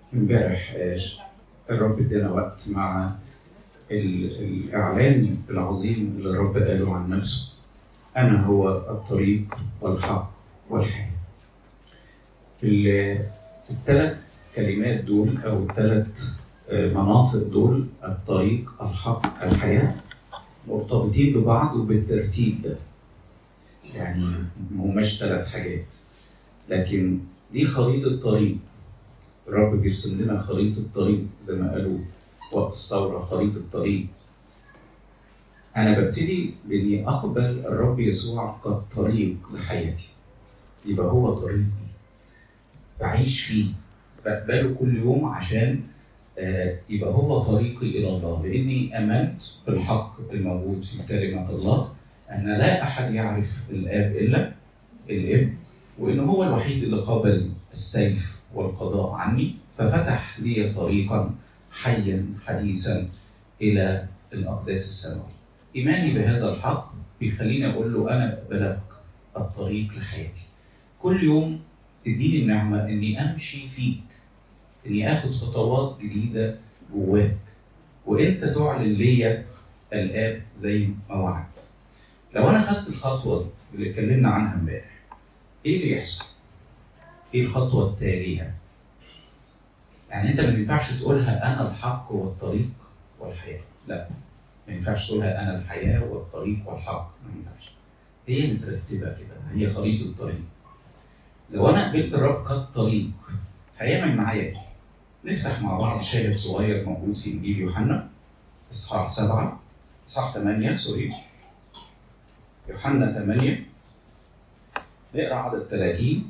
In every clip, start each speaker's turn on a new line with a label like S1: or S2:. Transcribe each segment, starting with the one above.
S1: امبارح آه، الرب ادانا وقت مع ال- الإعلان العظيم اللي الرب قاله عن نفسه أنا هو الطريق والحق والحياة ال- الثلاث كلمات دول أو الثلاث مناطق دول الطريق الحق الحياة مرتبطين ببعض وبالترتيب ده يعني ما هماش ثلاث حاجات لكن دي خريطة طريق الرب بيرسم لنا خريطة طريق زي ما قالوا وقت الثورة خريطة طريق أنا ببتدي بإني أقبل الرب يسوع كالطريق لحياتي يبقى هو طريقي بعيش فيه بقبله كل يوم عشان آه، يبقى هو طريقي إلى الله لأني آمنت بالحق الموجود في كلمة الله أن لا أحد يعرف الآب إلا الابن وإن هو الوحيد اللي قبل السيف والقضاء عني ففتح لي طريقا حيا حديثا إلى الأقداس السماوية إيماني بهذا الحق بيخليني أقول له أنا بقبلك الطريق لحياتي كل يوم تديني النعمة إني أمشي فيك إني آخد خطوات جديدة جواك وأنت تعلن ليا الآب زي ما وعد لو أنا خدت الخطوة دي اللي اتكلمنا عنها امبارح إيه اللي يحصل؟ إيه الخطوة التالية؟ يعني أنت ما ينفعش تقولها أنا الحق والطريق والحياة لا ما ينفعش تقولها أنا الحياة والطريق والحق ما ينفعش هي مترتبة كده هي خريطة طريق لو أنا قبلت الرب كالطريق هيعمل معايا إيه؟ نفتح مع بعض شاهد صغير موجود في إنجيل يوحنا إصحاح سبعة إصحاح ثمانية سوري يوحنا ثمانية نقرأ عدد 30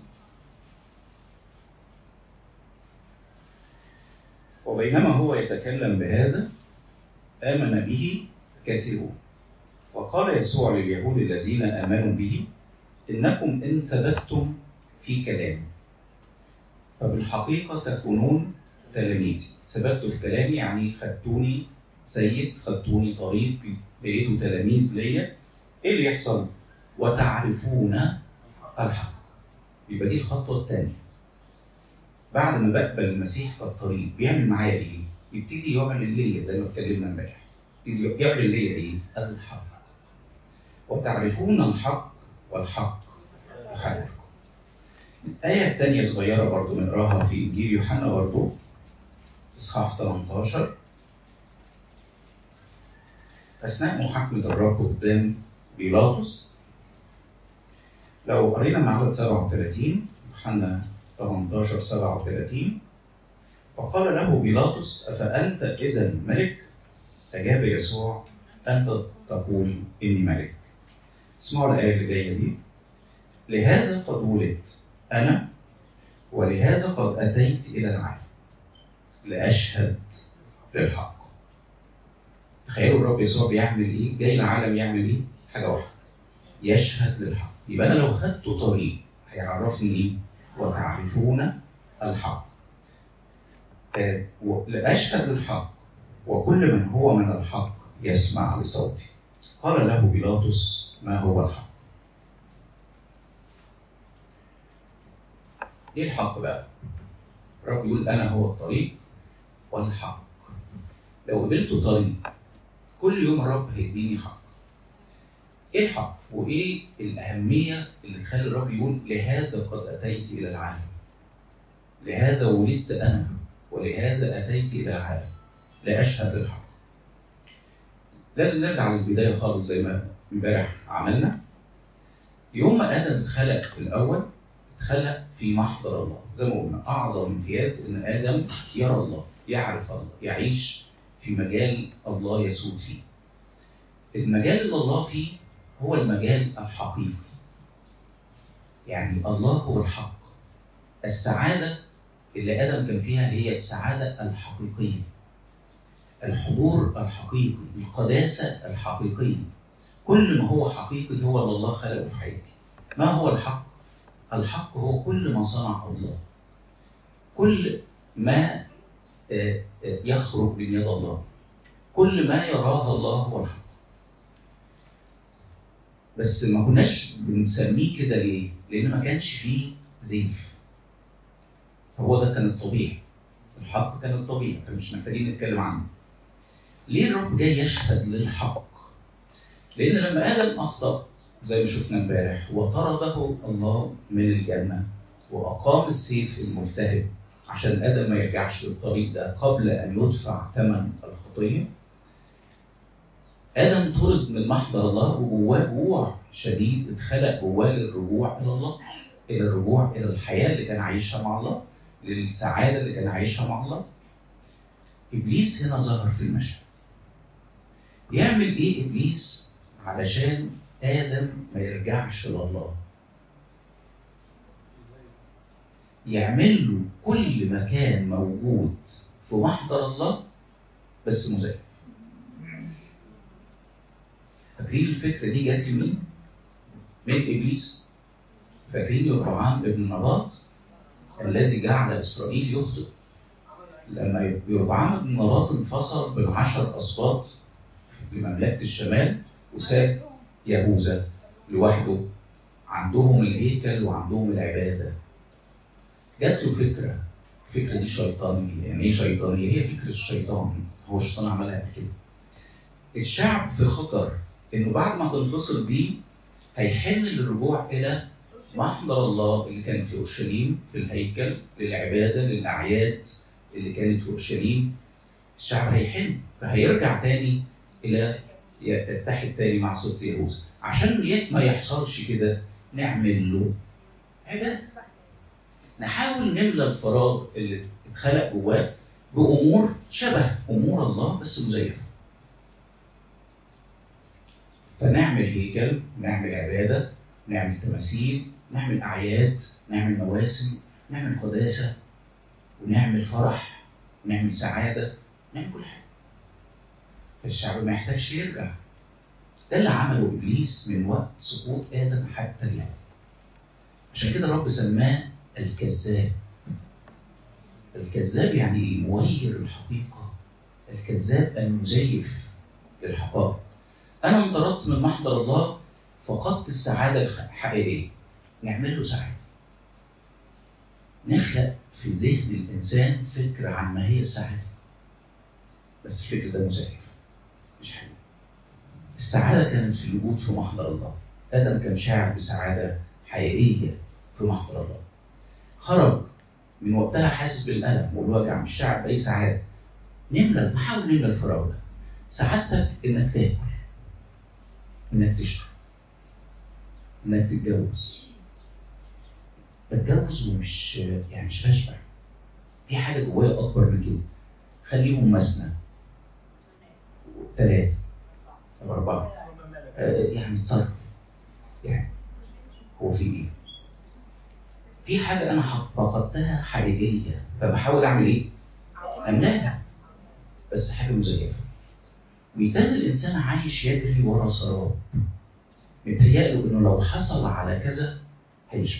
S1: وبينما هو يتكلم بهذا آمن به كثيرون وقال يسوع لليهود الذين آمنوا به إنكم إن ثبتتم في كلامي فبالحقيقة تكونون تلاميذي ثبتوا في كلامي يعني خدتوني سيد خدتوني طريق بقيتوا تلاميذ ليا ايه اللي يحصل؟ وتعرفون الحق يبقى دي الخطوه الثانيه بعد ما بقبل المسيح كالطريق بيعمل معايا ايه؟ يبتدي يعلن ليا زي ما اتكلمنا امبارح يبتدي يعلن ليا ايه؟ الحق وتعرفون الحق والحق يحرركم الآية الثانية صغيرة برضو نقراها في إنجيل يوحنا برضو إصحاح 18 أثناء محاكمة الرب قدام بيلاطس لو قرينا من عدد 37 يوحنا 18 37 فقال له بيلاطس أفأنت إذا ملك؟ أجاب يسوع أنت تقول إني ملك. اسمعوا الآية اللي جاية دي لهذا قد ولدت أنا ولهذا قد أتيت إلى العالم لأشهد للحق. تخيلوا الرب يسوع بيعمل إيه؟ جاي العالم يعمل إيه؟ حاجة واحدة يشهد للحق. يبقى أنا لو خدت طريق هيعرفني إيه؟ وتعرفون الحق. آه، لأشهد للحق وكل من هو من الحق يسمع لصوتي. قال له بيلاطس ما هو الحق؟ ايه الحق بقى؟ الرب يقول انا هو الطريق والحق. لو قبلت طريق كل يوم الرب هيديني حق. ايه الحق؟ وايه الاهميه اللي تخلي الرب يقول لهذا قد اتيت الى العالم. لهذا ولدت انا ولهذا اتيت الى العالم لاشهد الحق. لازم نرجع للبدايه خالص زي ما امبارح عملنا. يوم ما ادم اتخلق في الاول اتخلق في محضر الله زي ما قلنا اعظم امتياز ان ادم يرى الله يعرف الله يعيش في مجال الله يسود فيه المجال اللي الله فيه هو المجال الحقيقي يعني الله هو الحق السعادة اللي آدم كان فيها هي السعادة الحقيقية الحضور الحقيقي القداسة الحقيقية كل ما هو حقيقي هو اللي الله خلقه في حياتي ما هو الحق؟ الحق هو كل ما صنعه الله كل ما يخرج من يد الله كل ما يراه الله هو الحق بس ما كناش بنسميه كده ليه؟ لأن ما كانش فيه زيف هو ده كان الطبيعي الحق كان الطبيعي فمش محتاجين نتكلم عنه ليه الرب جاي يشهد للحق لان لما ادم اخطا زي ما شفنا امبارح وطرده الله من الجنه واقام السيف الملتهب عشان ادم ما يرجعش للطريق ده قبل ان يدفع ثمن الخطيه ادم طرد من محضر الله وجواه جوع شديد اتخلق جواه للرجوع الى الله الى الرجوع الى الحياه اللي كان عايشها مع الله للسعاده اللي كان عايشها مع الله ابليس هنا ظهر في المشهد يعمل ايه ابليس علشان ادم ما يرجعش لله يعمل له كل مكان موجود في محضر الله بس مزيف فاكرين الفكره دي جت لمين؟ من ابليس فاكرين يربعام ابن نباط الذي جعل اسرائيل يخطئ لما يربعام بن نباط انفصل بالعشر اسباط لمملكه الشمال وساب يهوذا لوحده عندهم الهيكل وعندهم العباده جات له فكره الفكره دي شيطانيه يعني ايه شيطانيه؟ هي فكره الشيطان هو الشيطان عملها قبل كده الشعب في خطر انه بعد ما تنفصل دي هيحن للرجوع الى محضر الله اللي كان في اورشليم في الهيكل للعباده للاعياد اللي كانت في اورشليم الشعب هيحن فهيرجع تاني الى يتحد تاني مع سبط يهوذا عشان ما يحصلش كده نعمل له عباده نحاول نملى الفراغ اللي اتخلق جواه بامور شبه امور الله بس مزيفه فنعمل هيكل نعمل عباده نعمل تماثيل نعمل اعياد نعمل مواسم نعمل قداسه ونعمل فرح ونعمل سعاده نعمل كل حاجه الشعب ما يحتاجش يرجع ده اللي عمله ابليس من وقت سقوط ادم حتى اليوم عشان كده الرب سماه الكذاب الكذاب يعني ايه مغير الحقيقه الكذاب المزيف للحقائق انا انطردت من محضر الله فقدت السعاده الحقيقيه نعمل له سعاده نخلق في ذهن الانسان فكره عن ما هي السعاده بس الفكر ده مزيف مش حقيقي السعاده كانت في الوجود في محضر الله ادم كان شاعر بسعاده حقيقيه في محضر الله خرج من وقتها حاسس بالالم والوجع مش شاعر باي سعاده نملى نحاول نملى الفراغ ده سعادتك انك تاكل انك تشرب انك تتجوز بتجوز ومش يعني مش بشبع في حاجه جوايا اكبر من كده خليهم مثنى ثلاثه او اربعه آه يعني تصرف يعني هو في ايه؟ في حاجه انا فقدتها حقيقيه فبحاول اعمل ايه؟ املاها بس حاجه مزيفه ويتم الانسان عايش يجري ورا سراب متهيأله انه لو حصل على كذا هيشبع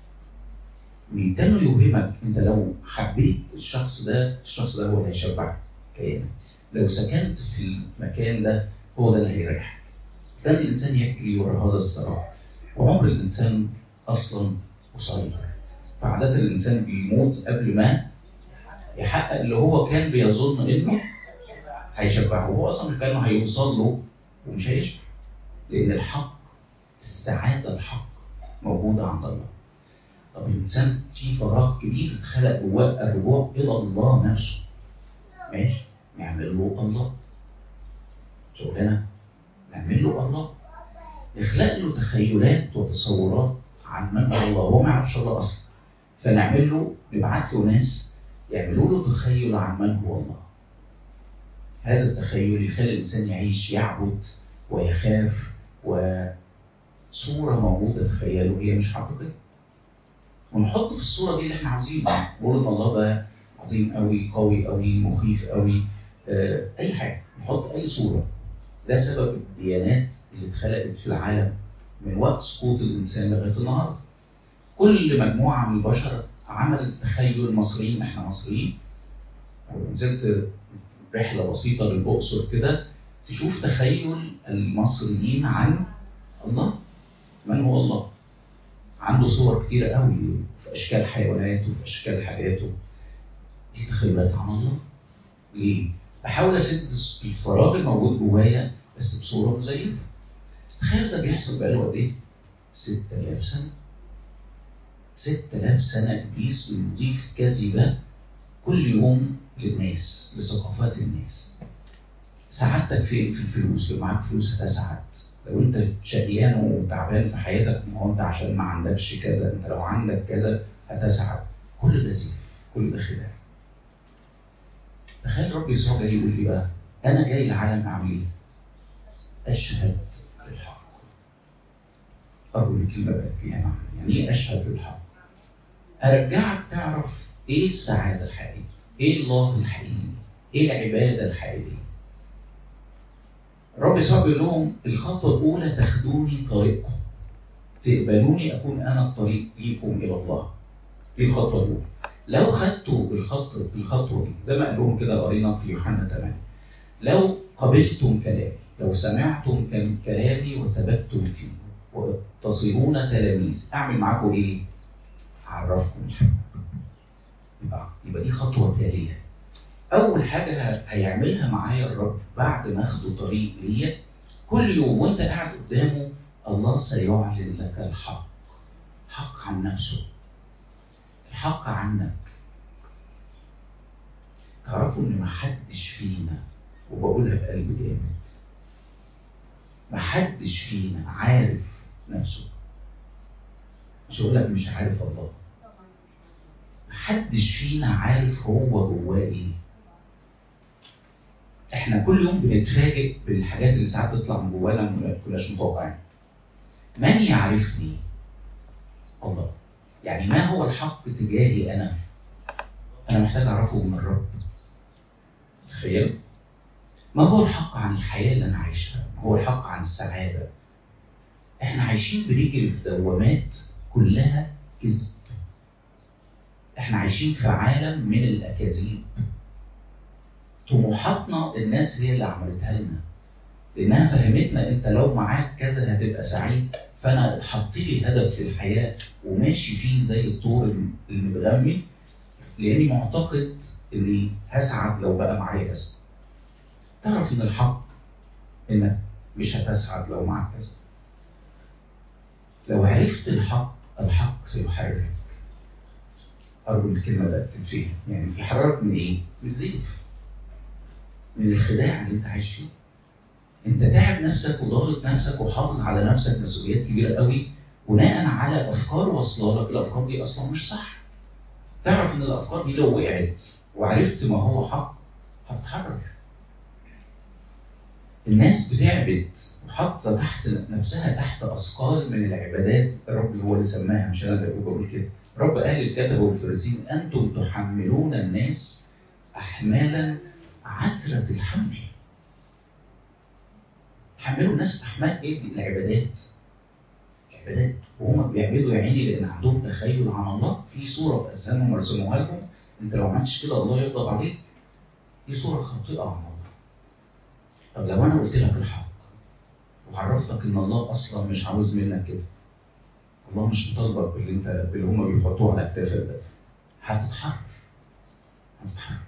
S1: ويتم يوهمك انت لو حبيت الشخص ده الشخص ده هو اللي هيشبعك كيانك لو سكنت في المكان ده هو ده اللي هيريحك كان الانسان يجري ورا هذا السراب وعمر الانسان اصلا قصير فعادة الانسان بيموت قبل ما يحقق اللي هو كان بيظن انه هيشبعه وهو اصلا كانه هيوصل له ومش هيشبع لان الحق السعاده الحق موجوده عند الله طب الانسان في فراغ كبير اتخلق جواه الرجوع الى الله نفسه ماشي نعمل له الله شغلنا نعمل له الله نخلق له تخيلات وتصورات عن من هو الله هو ما يعرفش الله اصلا فنعمل له نبعت له ناس يعملوا له تخيل عن من هو الله هذا التخيل يخلي الانسان يعيش يعبد ويخاف وصوره موجوده في خياله هي مش حقيقيه ونحط في الصوره دي اللي احنا عاوزينه نقول ان الله ده عظيم قوي قوي قوي مخيف قوي آه، اي حاجه نحط اي صوره ده سبب الديانات اللي اتخلقت في العالم من وقت سقوط الانسان لغايه النهارده كل مجموعه من البشر عملت تخيل مصريين احنا مصريين نزلت رحله بسيطه للاقصر كده تشوف تخيل المصريين عن الله من هو الله عنده صور كتيرة قوي في اشكال حيوانات وفي اشكال حاجات دي تخيلات عن الله ليه؟ بحاول اسد الفراغ الموجود جوايا بس بصوره مزيفه تخيل ده بيحصل بقاله قد ايه؟ 6000 سنه 6000 سنه ابليس بيضيف كذبه كل يوم للناس لثقافات الناس سعادتك فين في الفلوس لو معاك فلوس هتسعد لو انت شقيان وتعبان في حياتك ما هو انت عشان ما عندكش كذا انت لو عندك كذا هتسعد كل ده زيف كل ده خداع تخيل رب يسوع جاي يقول لي بقى انا جاي العالم اعمل ايه؟ اشهد للحق اقول الكلمه بقت ليها معنى يعني ايه اشهد للحق؟ ارجعك تعرف ايه السعاده الحقيقيه؟ ايه الله الحقيقي؟ ايه العباده الحقيقيه؟ الرب يسوع بيقول لهم الخطوه الاولى تاخدوني طريقكم تقبلوني اكون انا الطريق ليكم الى الله دي الخطوه الاولى لو خدتوا الخطوه الخطوه دي زي ما قال لهم كده قرينا في يوحنا 8 لو قبلتم كلامي لو سمعتم كلامي وثبتتم فيه وتصيرون تلاميذ اعمل معاكم ايه؟ اعرفكم الحق يبقى يبقى دي خطوه تاليه اول حاجه هيعملها معايا الرب بعد ما اخده طريق ليا كل يوم وانت قاعد قدامه الله سيعلن لك الحق حق عن نفسه الحق عنك تعرفوا ان محدش فينا وبقولها بقلب جامد محدش فينا عارف نفسه مش هقول لك مش عارف الله محدش فينا عارف هو جواه ايه احنا كل يوم بنتفاجئ بالحاجات اللي ساعات تطلع من جوانا ما كناش متوقعين من يعرفني الله يعني ما هو الحق تجاهي انا انا محتاج اعرفه من الرب تخيل ما هو الحق عن الحياه اللي انا عايشها ما هو الحق عن السعاده احنا عايشين بنجري في دوامات كلها كذب احنا عايشين في عالم من الاكاذيب طموحاتنا الناس هي اللي عملتها لنا لانها فهمتنا انت لو معاك كذا هتبقى سعيد فانا اتحط لي هدف للحياه وماشي فيه زي الطور المتغمي لاني معتقد اني هسعد لو بقى معايا كذا تعرف ان الحق انك مش هتسعد لو معاك كذا لو عرفت الحق الحق سيحررك ارجو الكلمه بقت تتفهم يعني يحررك من ايه؟ من الزيف من الخداع اللي انت عايش فيه انت تعب نفسك وضاغط نفسك وحاطط على نفسك مسؤوليات كبيره قوي بناء على افكار واصله لك الافكار دي اصلا مش صح تعرف ان الافكار دي لو وقعت وعرفت ما هو حق هتتحرر الناس بتعبد وحاطه تحت نفسها تحت اثقال من العبادات الرب هو اللي سماها مش انا اللي بقول كده رب قال للكتبه والفريسين انتم تحملون الناس احمالا عسره الحمل حملوا الناس احمال ايه دي العبادات العبادات وهم بيعبدوا يا عيني لان عندهم تخيل عن الله في صوره في اذهانهم رسموها لهم انت لو ما عملتش كده الله يغضب عليك دي صوره خاطئه عن الله طب لو انا قلت لك الحق وعرفتك ان الله اصلا مش عاوز منك كده الله مش مطالبك باللي انت باللي هم بيحطوه على اكتافك ده هتتحرر هتتحرر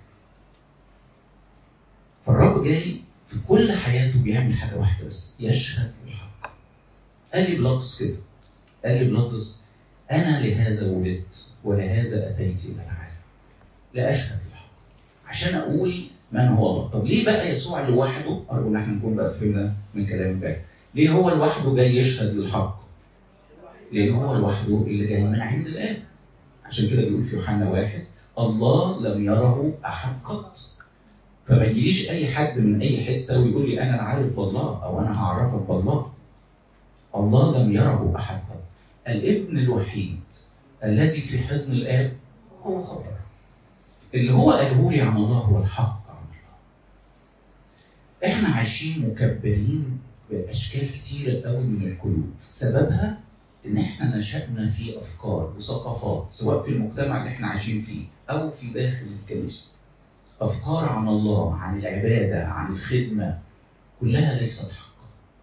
S1: فالرب جاي في كل حياته بيعمل حاجه واحده بس يشهد بالحق قال لي بلاطس كده قال لي بلاطس انا لهذا ولدت ولهذا اتيت الى العالم لاشهد الحق عشان اقول من هو الله طب ليه بقى يسوع لوحده ارجو ان احنا نكون بقى فهمنا من كلام بقى ليه هو لوحده جاي يشهد للحق لان هو لوحده اللي جاي من عند الاب عشان كده بيقول في يوحنا واحد الله لم يره احد قط فما يجيليش اي حد من اي حته ويقول لي انا عارف بالله او انا هعرفك بالله الله لم يره احد قط الابن الوحيد الذي في حضن الاب هو خبر اللي هو قاله لي عن الله هو الحق عن الله احنا عايشين مكبرين باشكال كتيره قوي من القيود سببها ان احنا نشأنا في افكار وثقافات سواء في المجتمع اللي احنا عايشين فيه او في داخل الكنيسه افكار عن الله عن العباده عن الخدمه كلها ليست حق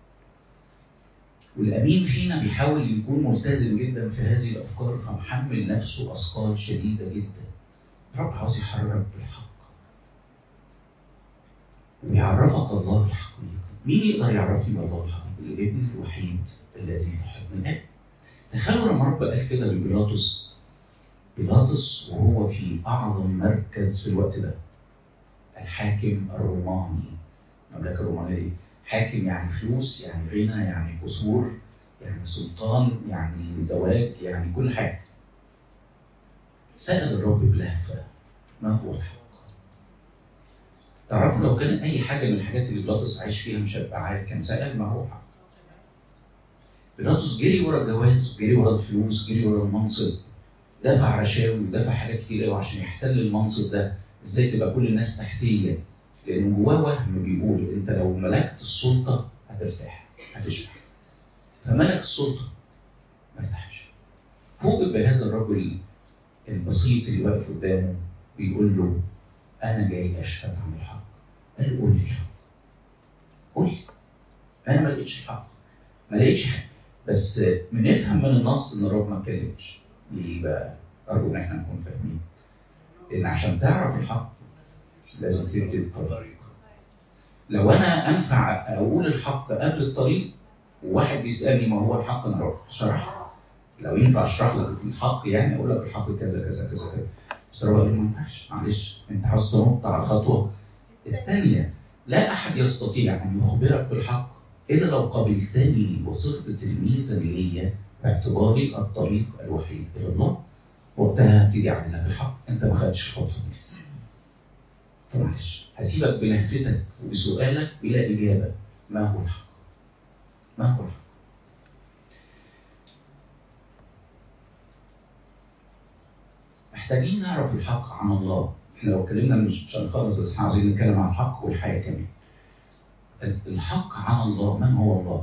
S1: والامين فينا بيحاول يكون ملتزم جدا في هذه الافكار فمحمل نفسه اثقال شديده جدا الرب عاوز يحررك بالحق ويعرفك الله الحقيقي مين يقدر يعرفني الله الحقيقي الابن الوحيد الذي يحبني الاب تخيلوا لما رب قال كده لبيلاطس بيلاطس وهو في اعظم مركز في الوقت ده الحاكم الروماني المملكه الرومانيه دي حاكم يعني فلوس يعني غنى يعني قصور يعني سلطان يعني زواج يعني كل حاجه سأل الرب بلهفة ما هو الحق؟ تعرفوا لو كان أي حاجة من الحاجات اللي بيلاطس عايش فيها مشبعات كان سأل ما هو الحق؟ بيلاطس جري ورا الجواز، جري ورا الفلوس، جري ورا المنصب، دفع رشاوي ودفع حاجات كتير قوي عشان يحتل المنصب ده، ازاي تبقى كل الناس تحتيه؟ لأنه جواه وهم بيقول أنت لو ملكت السلطة هترتاح، هتشبع. فملك السلطة ما ارتاحش. فوجئ بهذا الرجل البسيط اللي واقف قدامه بيقول له انا جاي اشهد عن الحق قال له قول لي الحق قول لي انا ما لقيتش الحق ما لقيتش حاجه بس بنفهم من النص ان الرب ما اتكلمش ليه بقى ارجو ان احنا نكون فاهمين لان عشان تعرف الحق لازم تبتدي الطريق لو انا انفع اقول الحق قبل الطريق وواحد بيسالني ما هو الحق انا اروح شرح لو ينفع اشرح لك الحق يعني اقول لك الحق كذا كذا كذا كذا بس الرب قال ما ينفعش معلش انت عاوز تنط على الخطوه الثانيه لا احد يستطيع ان يخبرك بالحق الا لو قبلتني وصرت تلميذا ليا باعتباري الطريق الوحيد الى الله وقتها هبتدي اعمل لك الحق انت ما خدتش الخطوه دي لسه فمعلش هسيبك بلهفتك وبسؤالك بلا اجابه ما هو الحق؟ ما هو الحق؟ محتاجين نعرف الحق عن الله احنا لو اتكلمنا مش مش هنخلص بس احنا عاوزين نتكلم عن الحق والحياه كمان الحق عن الله من هو الله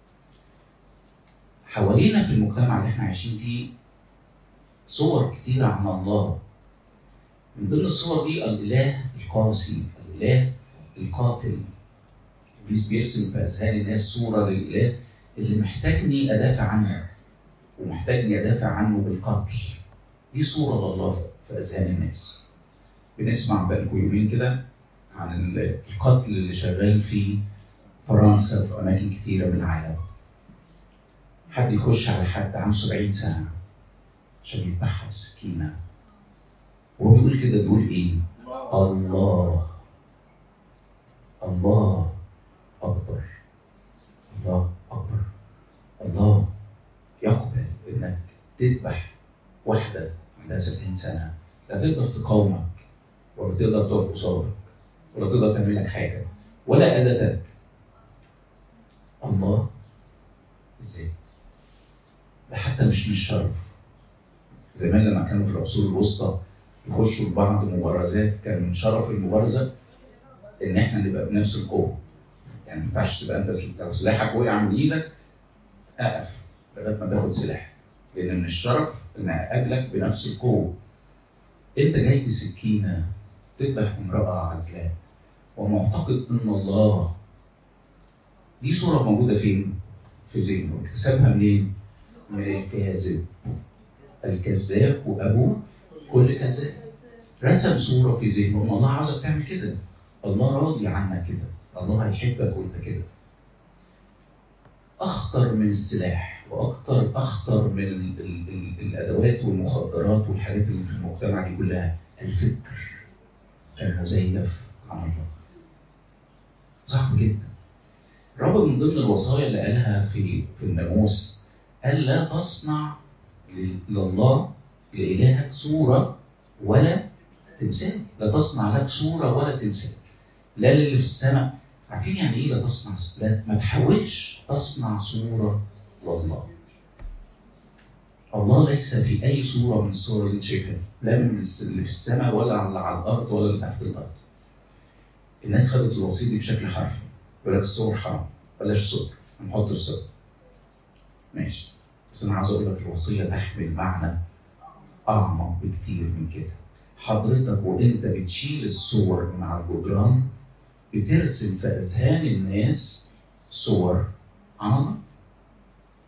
S1: حوالينا في المجتمع اللي احنا عايشين فيه صور كتيرة عن الله من ضمن الصور دي الإله القاسي الإله القاتل إبليس بيرسم في أذهان الناس صورة للإله اللي محتاجني أدافع عنه ومحتاجني أدافع عنه بالقتل دي صورة لله في أذهان الناس. بنسمع بقالكم يومين كده عن القتل اللي شغال في فرنسا في أماكن كتيرة من العالم. حد يخش على حد عنده 70 سنة عشان يذبحها بالسكينة. وهو بيقول كده بيقول إيه؟ الله الله أكبر الله أكبر الله يقبل إنك تذبح واحدة عندها 70 سنة لا تقدر تقاومك ولا تقدر تقف قصادك ولا تقدر تعمل لك حاجة ولا أذتك الله ازاي؟ ده حتى مش مش شرف زمان لما كانوا في العصور الوسطى يخشوا لبعض مبارزات كان من شرف المبارزة إن إحنا نبقى بنفس القوة يعني ما ينفعش تبقى أنت لو سلاحك وقع من إيدك أقف لغاية ما تاخد سلاحك لأن من الشرف إن أقابلك بنفس القوة. أنت جاي بسكينة تذبح امرأة عزلاء ومعتقد إن الله دي صورة موجودة فين؟ في ذهنه، اكتسبها منين؟ من الكاذب. الكذاب وأبوه كل كذاب. رسم صورة في ذهنه إن الله عاوزك تعمل كده. الله راضي عنك كده. الله هيحبك وأنت كده. أخطر من السلاح واكثر اخطر من ال ال ال الادوات والمخدرات والحاجات اللي في المجتمع دي كلها الفكر المزيف عن الله. صعب جدا. الرب من ضمن الوصايا اللي قالها في في الناموس قال لا تصنع لله لإلهك صورة ولا تمثال، لا تصنع لك صورة ولا تمثال. لا للي في السماء عارفين يعني ايه لا تصنع لا ما تحاولش تصنع صورة لله. الله ليس في أي صورة من الصور اللي أنت شايفها، لا من اللي في السماء ولا على على الأرض ولا اللي تحت الأرض. الناس خدت الوصية دي بشكل حرفي، يقول لك الصور حرام، بلاش صور، ما نحطش صور. ماشي، بس أنا عاوز أقول لك الوصية تحمل معنى أعمق بكتير من كده. حضرتك وأنت بتشيل الصور من على الجدران بترسم في أذهان الناس صور عن الله.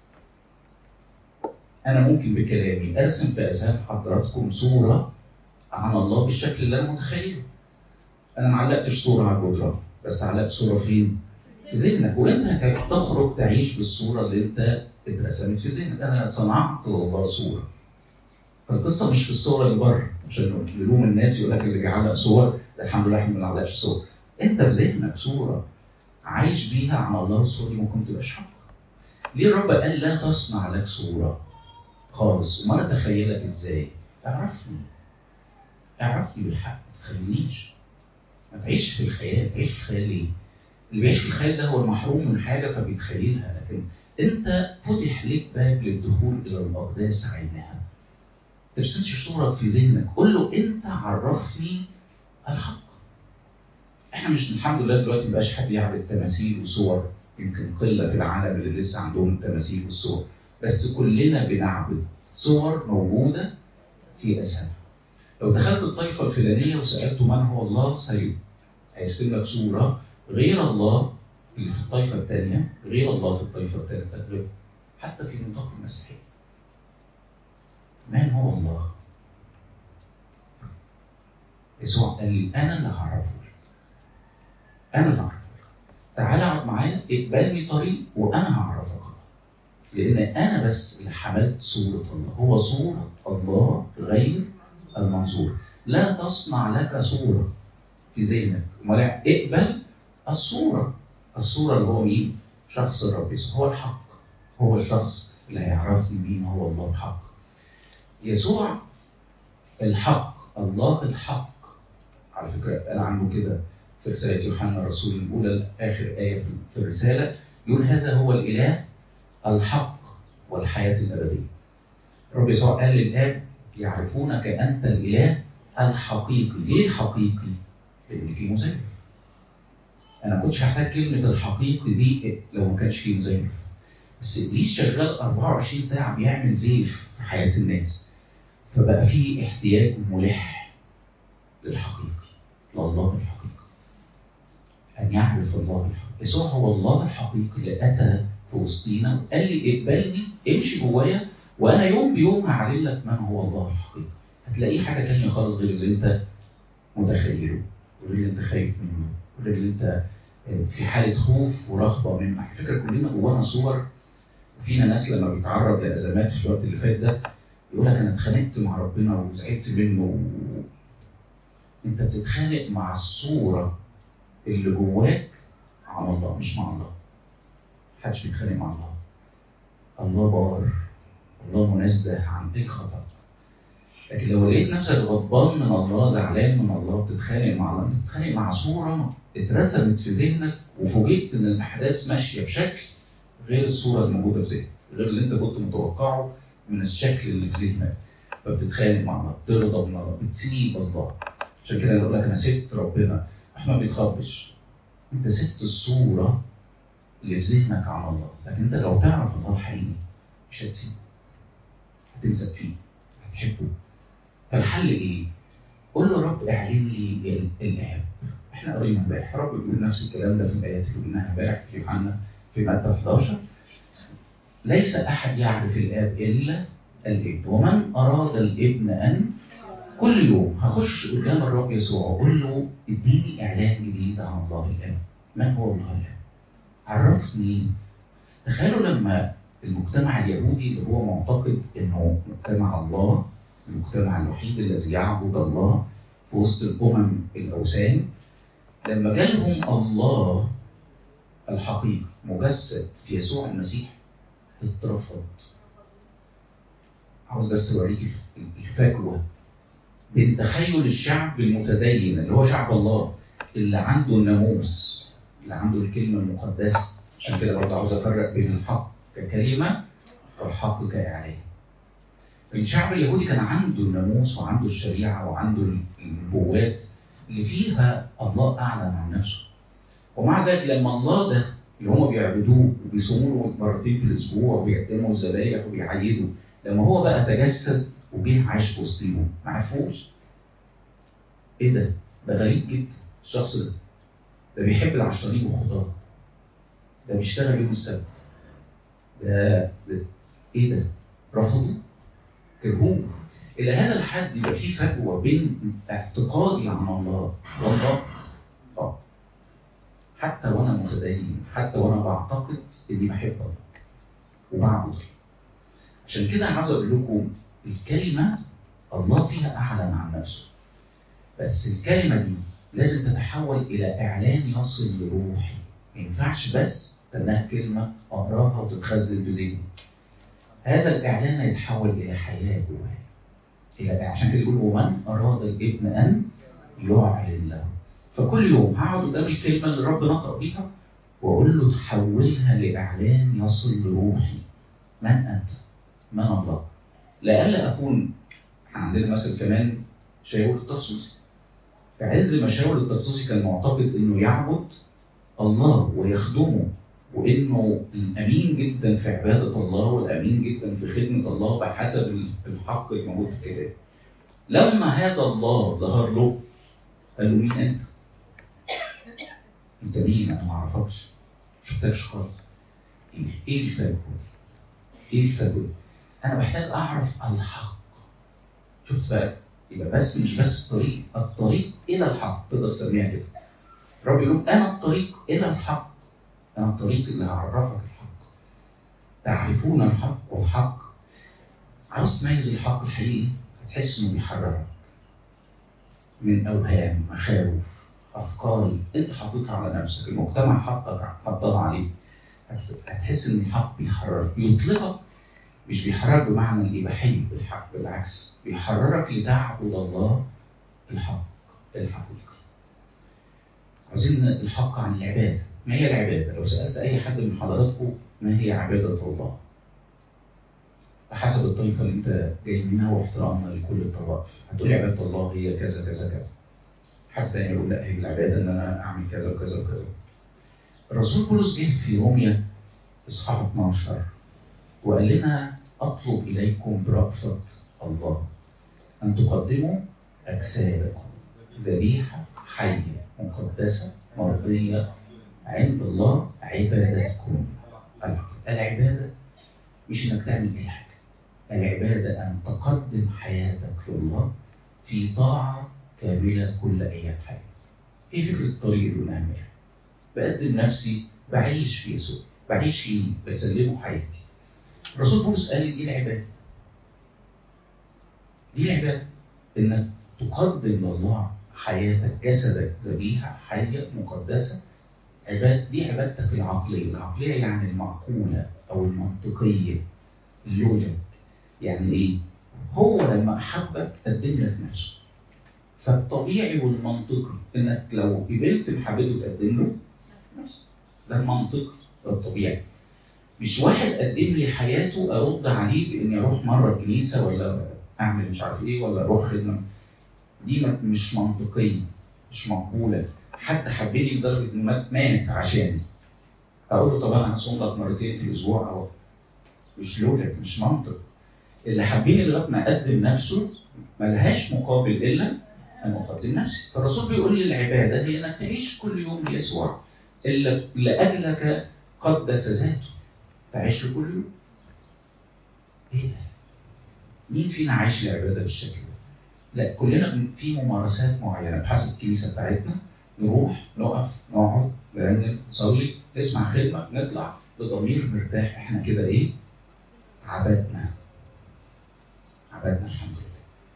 S1: أنا ممكن بكلامي أرسم في أذهان حضراتكم صورة عن الله بالشكل اللي انا متخيله انا ما علقتش صوره على الجدران بس علقت صوره فين؟ في ذهنك وانت تخرج تعيش بالصوره اللي انت اترسمت في ذهنك انا صنعت لله صوره فالقصه مش في الصور اللي بره عشان نلوم الناس يقول لك اللي بيعلق صور ده الحمد لله احنا ما بنعلقش صور انت في ذهنك صوره عايش بيها عن الله الصوره دي ممكن تبقاش حق ليه الرب قال لا تصنع لك صوره خالص وما اتخيلك ازاي اعرفني اعرفني بالحق ما تخلينيش ما تعيش في الخيال تعيش في الخيال ليه اللي بيعيش في الخيال ده هو المحروم من حاجه فبيتخيلها لكن انت فتح لك باب للدخول الى الاقداس عينها ترسمش صورة في ذهنك قول له انت عرفني الحق احنا مش الحمد لله دلوقتي مبقاش حد يعبد تماثيل وصور يمكن قله في العالم اللي لسه عندهم التماثيل والصور بس كلنا بنعبد صور موجوده في اذهاننا لو دخلت الطائفه الفلانيه وسالته من هو الله سيد هيرسم لك صوره غير الله اللي في الطائفه الثانيه غير الله في الطائفه الثالثه غير حتى في نطاق المسيحيه من هو الله؟ يسوع قال لي انا اللي هعرفه انا اللي هعرفه تعالى اقعد معايا اقبلني طريق وانا هعرفك الله لان انا بس اللي حملت صوره الله هو صوره الله غير المنظور لا تصنع لك صوره في ذهنك امال اقبل الصوره الصوره اللي هو مين؟ شخص الرب يسوع هو الحق هو الشخص اللي هيعرفني مين هو الله بحق يسوع الحق الله الحق على فكره قال عنه كده في رساله يوحنا الرسول الاولى اخر ايه في الرساله يقول هذا هو الاله الحق والحياه الابديه. الرب يسوع قال للاب يعرفونك انت الاله الحقيقي، ليه الحقيقي؟ لان في مزيف. انا كنتش هحتاج كلمه الحقيقي دي لو ما كانش في مزيف. بس ابليس شغال 24 ساعه بيعمل زيف في حياه الناس. فبقى في احتياج ملح للحقيقي لله الحقيقي أن يعرف الله الحقيقي يسوع هو الله الحقيقي اللي أتى في وسطينا وقال لي اقبلني امشي جوايا وأنا يوم بيوم هعلن لك من هو الله الحقيقي هتلاقيه حاجة تانية خالص غير اللي أنت متخيله غير اللي أنت خايف منه غير اللي أنت في حالة خوف ورهبة منه على فكرة كلنا جوانا صور وفينا ناس لما بيتعرض لأزمات في الوقت اللي فات ده يقول لك انا اتخانقت مع ربنا وزعلت منه و... انت بتتخانق مع الصوره اللي جواك عن الله مش مع الله محدش بيتخانق مع الله الله بار الله منزه عن اي خطا لكن لو لقيت نفسك غضبان من الله زعلان من الله بتتخانق مع الله انت بتتخانق مع صوره اترسمت في ذهنك وفوجئت ان الاحداث ماشيه بشكل غير الصوره الموجوده في ذهنك غير اللي انت كنت متوقعه من الشكل اللي في ذهنك فبتتخانق مع الله بتغضب من الله بتسيب الله عشان كده اقول لك انا سبت ربنا احنا ما بيتخبش انت سبت الصوره اللي في ذهنك عن الله لكن انت لو تعرف الله الحقيقي مش هتسيبه هتلزق فيه هتحبه فالحل ايه؟ قول له رب اعلن لي الاب احنا قرينا امبارح رب بيقول نفس الكلام ده في الايات اللي قلناها امبارح في يوحنا في متى 11 ليس احد يعرف الاب الا الابن ومن اراد الابن ان كل يوم هخش قدام الرب يسوع واقول له اديني اعلان جديد عن الله الاب من هو الله الاب عرفني تخيلوا لما المجتمع اليهودي اللي هو معتقد انه مجتمع الله المجتمع الوحيد الذي يعبد الله في وسط الامم الاوثان لما جالهم الله الحقيقي مجسد في يسوع المسيح اترفض عاوز بس اوريك الفجوه بين تخيل الشعب المتدين اللي هو شعب الله اللي عنده الناموس اللي عنده الكلمه المقدسه عشان كده برضه عاوز افرق بين الحق ككلمه والحق كاعلان الشعب اليهودي كان عنده الناموس وعنده الشريعه وعنده النبوات اللي فيها الله اعلن عن نفسه ومع ذلك لما الله ده اللي هم بيعبدوه وبيصوموا له مرتين في الاسبوع وبيقدموا الذبايح وبيعيدوا لما هو بقى تجسد وجه عاش في وسطيهم ما عرفوش ايه ده؟ ده غريب جدا الشخص ده ده بيحب العشرين والخطاه ده بيشتغل يوم السبت ده, ده ايه ده؟ رفضوه كرهوه الى هذا الحد يبقى في فجوه بين اعتقادي عن الله والله اه حتى وانا متدين حتى وانا بعتقد اني بحب الله وبعبد الله عشان كده عاوز اقول لكم الكلمه الله فيها اعلن عن نفسه بس الكلمه دي لازم تتحول الى اعلان يصل لروحي ما ينفعش بس انها كلمه اقراها وتتخزن في ذهني هذا الاعلان يتحول الى حياه جوايا الى عشان كده يقول ومن اراد الابن ان يعلن له فكل يوم هقعد قدام الكلمه اللي رب نطق بيها واقول له تحولها لاعلان يصل لروحي من انت؟ من الله؟ لئلا اكون عندنا مثل كمان شاول الترسوسي في عز ما شاول الترسوسي كان معتقد انه يعبد الله ويخدمه وانه الامين جدا في عباده الله والامين جدا في خدمه الله بحسب الحق الموجود في الكتاب. لما هذا الله ظهر له قال له مين انت؟ انت مين؟ انا ما اعرفكش. ما شفتكش خالص. ايه الفجوه دي؟ ايه الفجوه دي؟ انا محتاج اعرف الحق. شفت بقى؟ يبقى بس مش بس الطريق، الطريق الى الحق تقدر تسميها كده. الرب يقول انا الطريق الى الحق. انا الطريق اللي هعرفك الحق. تعرفون الحق والحق عاوز تميز الحق الحقيقي هتحس انه بيحررك من اوهام مخاوف اثقال انت حاططها على نفسك المجتمع حطك حطها عليك هتحس ان الحق بيحررك بيطلقك مش بيحررك بمعنى الاباحيه بالحق بالعكس بيحررك لتعبد الله الحق الحقيقي عاوزين الحق عن العباده ما هي العباده لو سالت اي حد من حضراتكم ما هي عباده الله بحسب الطائفه اللي انت جاي منها واحترامنا لكل الطوائف هتقول لي عباده الله هي كذا كذا كذا حد تاني يقول لا هي العباده ان انا اعمل كذا وكذا وكذا الرسول بولس جه في روميا اصحاح 12 وقال لنا اطلب اليكم برأفة الله ان تقدموا اجسادكم ذبيحه حيه مقدسه مرضيه عند الله عبادتكم العباده مش انك تعمل اي حاجه العباده ان تقدم حياتك لله في طاعه كامله كل ايام حياتك ايه فكره الطريق اللي بنعملها بقدم نفسي بعيش في يسوع بعيش فيه بسلمه حياتي الرسول بولس قال لي دي العباده دي العباده انك تقدم لله حياتك جسدك ذبيحه حيه مقدسه عباد دي عبادتك العقليه العقليه يعني المعقوله او المنطقيه اللوجيك يعني ايه هو لما احبك قدم لك نفسه فالطبيعي والمنطقي انك لو قبلت محبته تقدم له نفسه ده المنطقي ده الطبيعي مش واحد قدم لي حياته ارد عليه باني اروح مره الكنيسه ولا اعمل مش عارف ايه ولا اروح خدمه دي مش منطقيه مش مقبوله حد حبني لدرجه انه مات عشاني اقول له طب انا هصوم لك مرتين في الاسبوع او مش لوجيك مش منطق اللي حابين لغايه ما اقدم نفسه ملهاش مقابل الا ان اقدم نفسي فالرسول بيقول لي العباده هي انك تعيش كل يوم ليسوع اللي لاجلك قدس ذاته تعيش له كل يوم ايه ده؟ مين فينا عايش العباده بالشكل ده؟ لا كلنا في ممارسات معينه بحسب الكنيسه بتاعتنا نروح نقف نقعد نرنم نصلي نسمع خدمه نطلع بضمير مرتاح احنا كده ايه؟ عبدنا عبدنا الحمد لله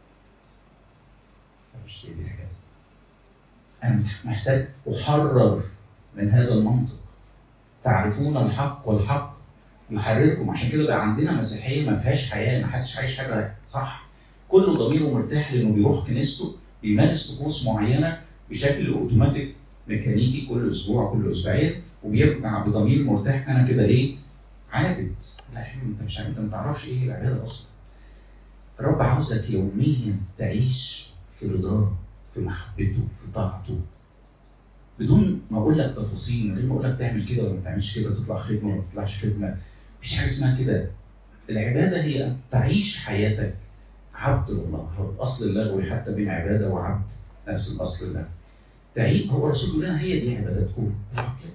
S1: مش دي حاجات انا محتاج احرر من هذا المنطق تعرفون الحق والحق يحرركم عشان كده بقى عندنا مسيحيه ما فيهاش حياه ما حدش عايش حاجه صح كله ضميره مرتاح لانه بيروح كنيسته بيمارس طقوس معينه بشكل اوتوماتيك ميكانيكي كل اسبوع كل اسبوعين وبيرجع بضمير مرتاح انا كده ايه عابد لا يا حبيبي انت مش انت ما تعرفش ايه العباده اصلا الرب عاوزك يوميا تعيش في رضاه في محبته في طاعته بدون ما اقول لك تفاصيل من غير ما اقول لك تعمل كده ولا ما تعملش كده تطلع خدمه ولا ما تطلعش خدمه مفيش حاجه اسمها كده العباده هي ان تعيش حياتك عبد لله هو الاصل اللغوي حتى بين عباده وعبد نفس الاصل اللغوي تعيش هو الرسول بيقول لنا هي دي عبادتكم العقل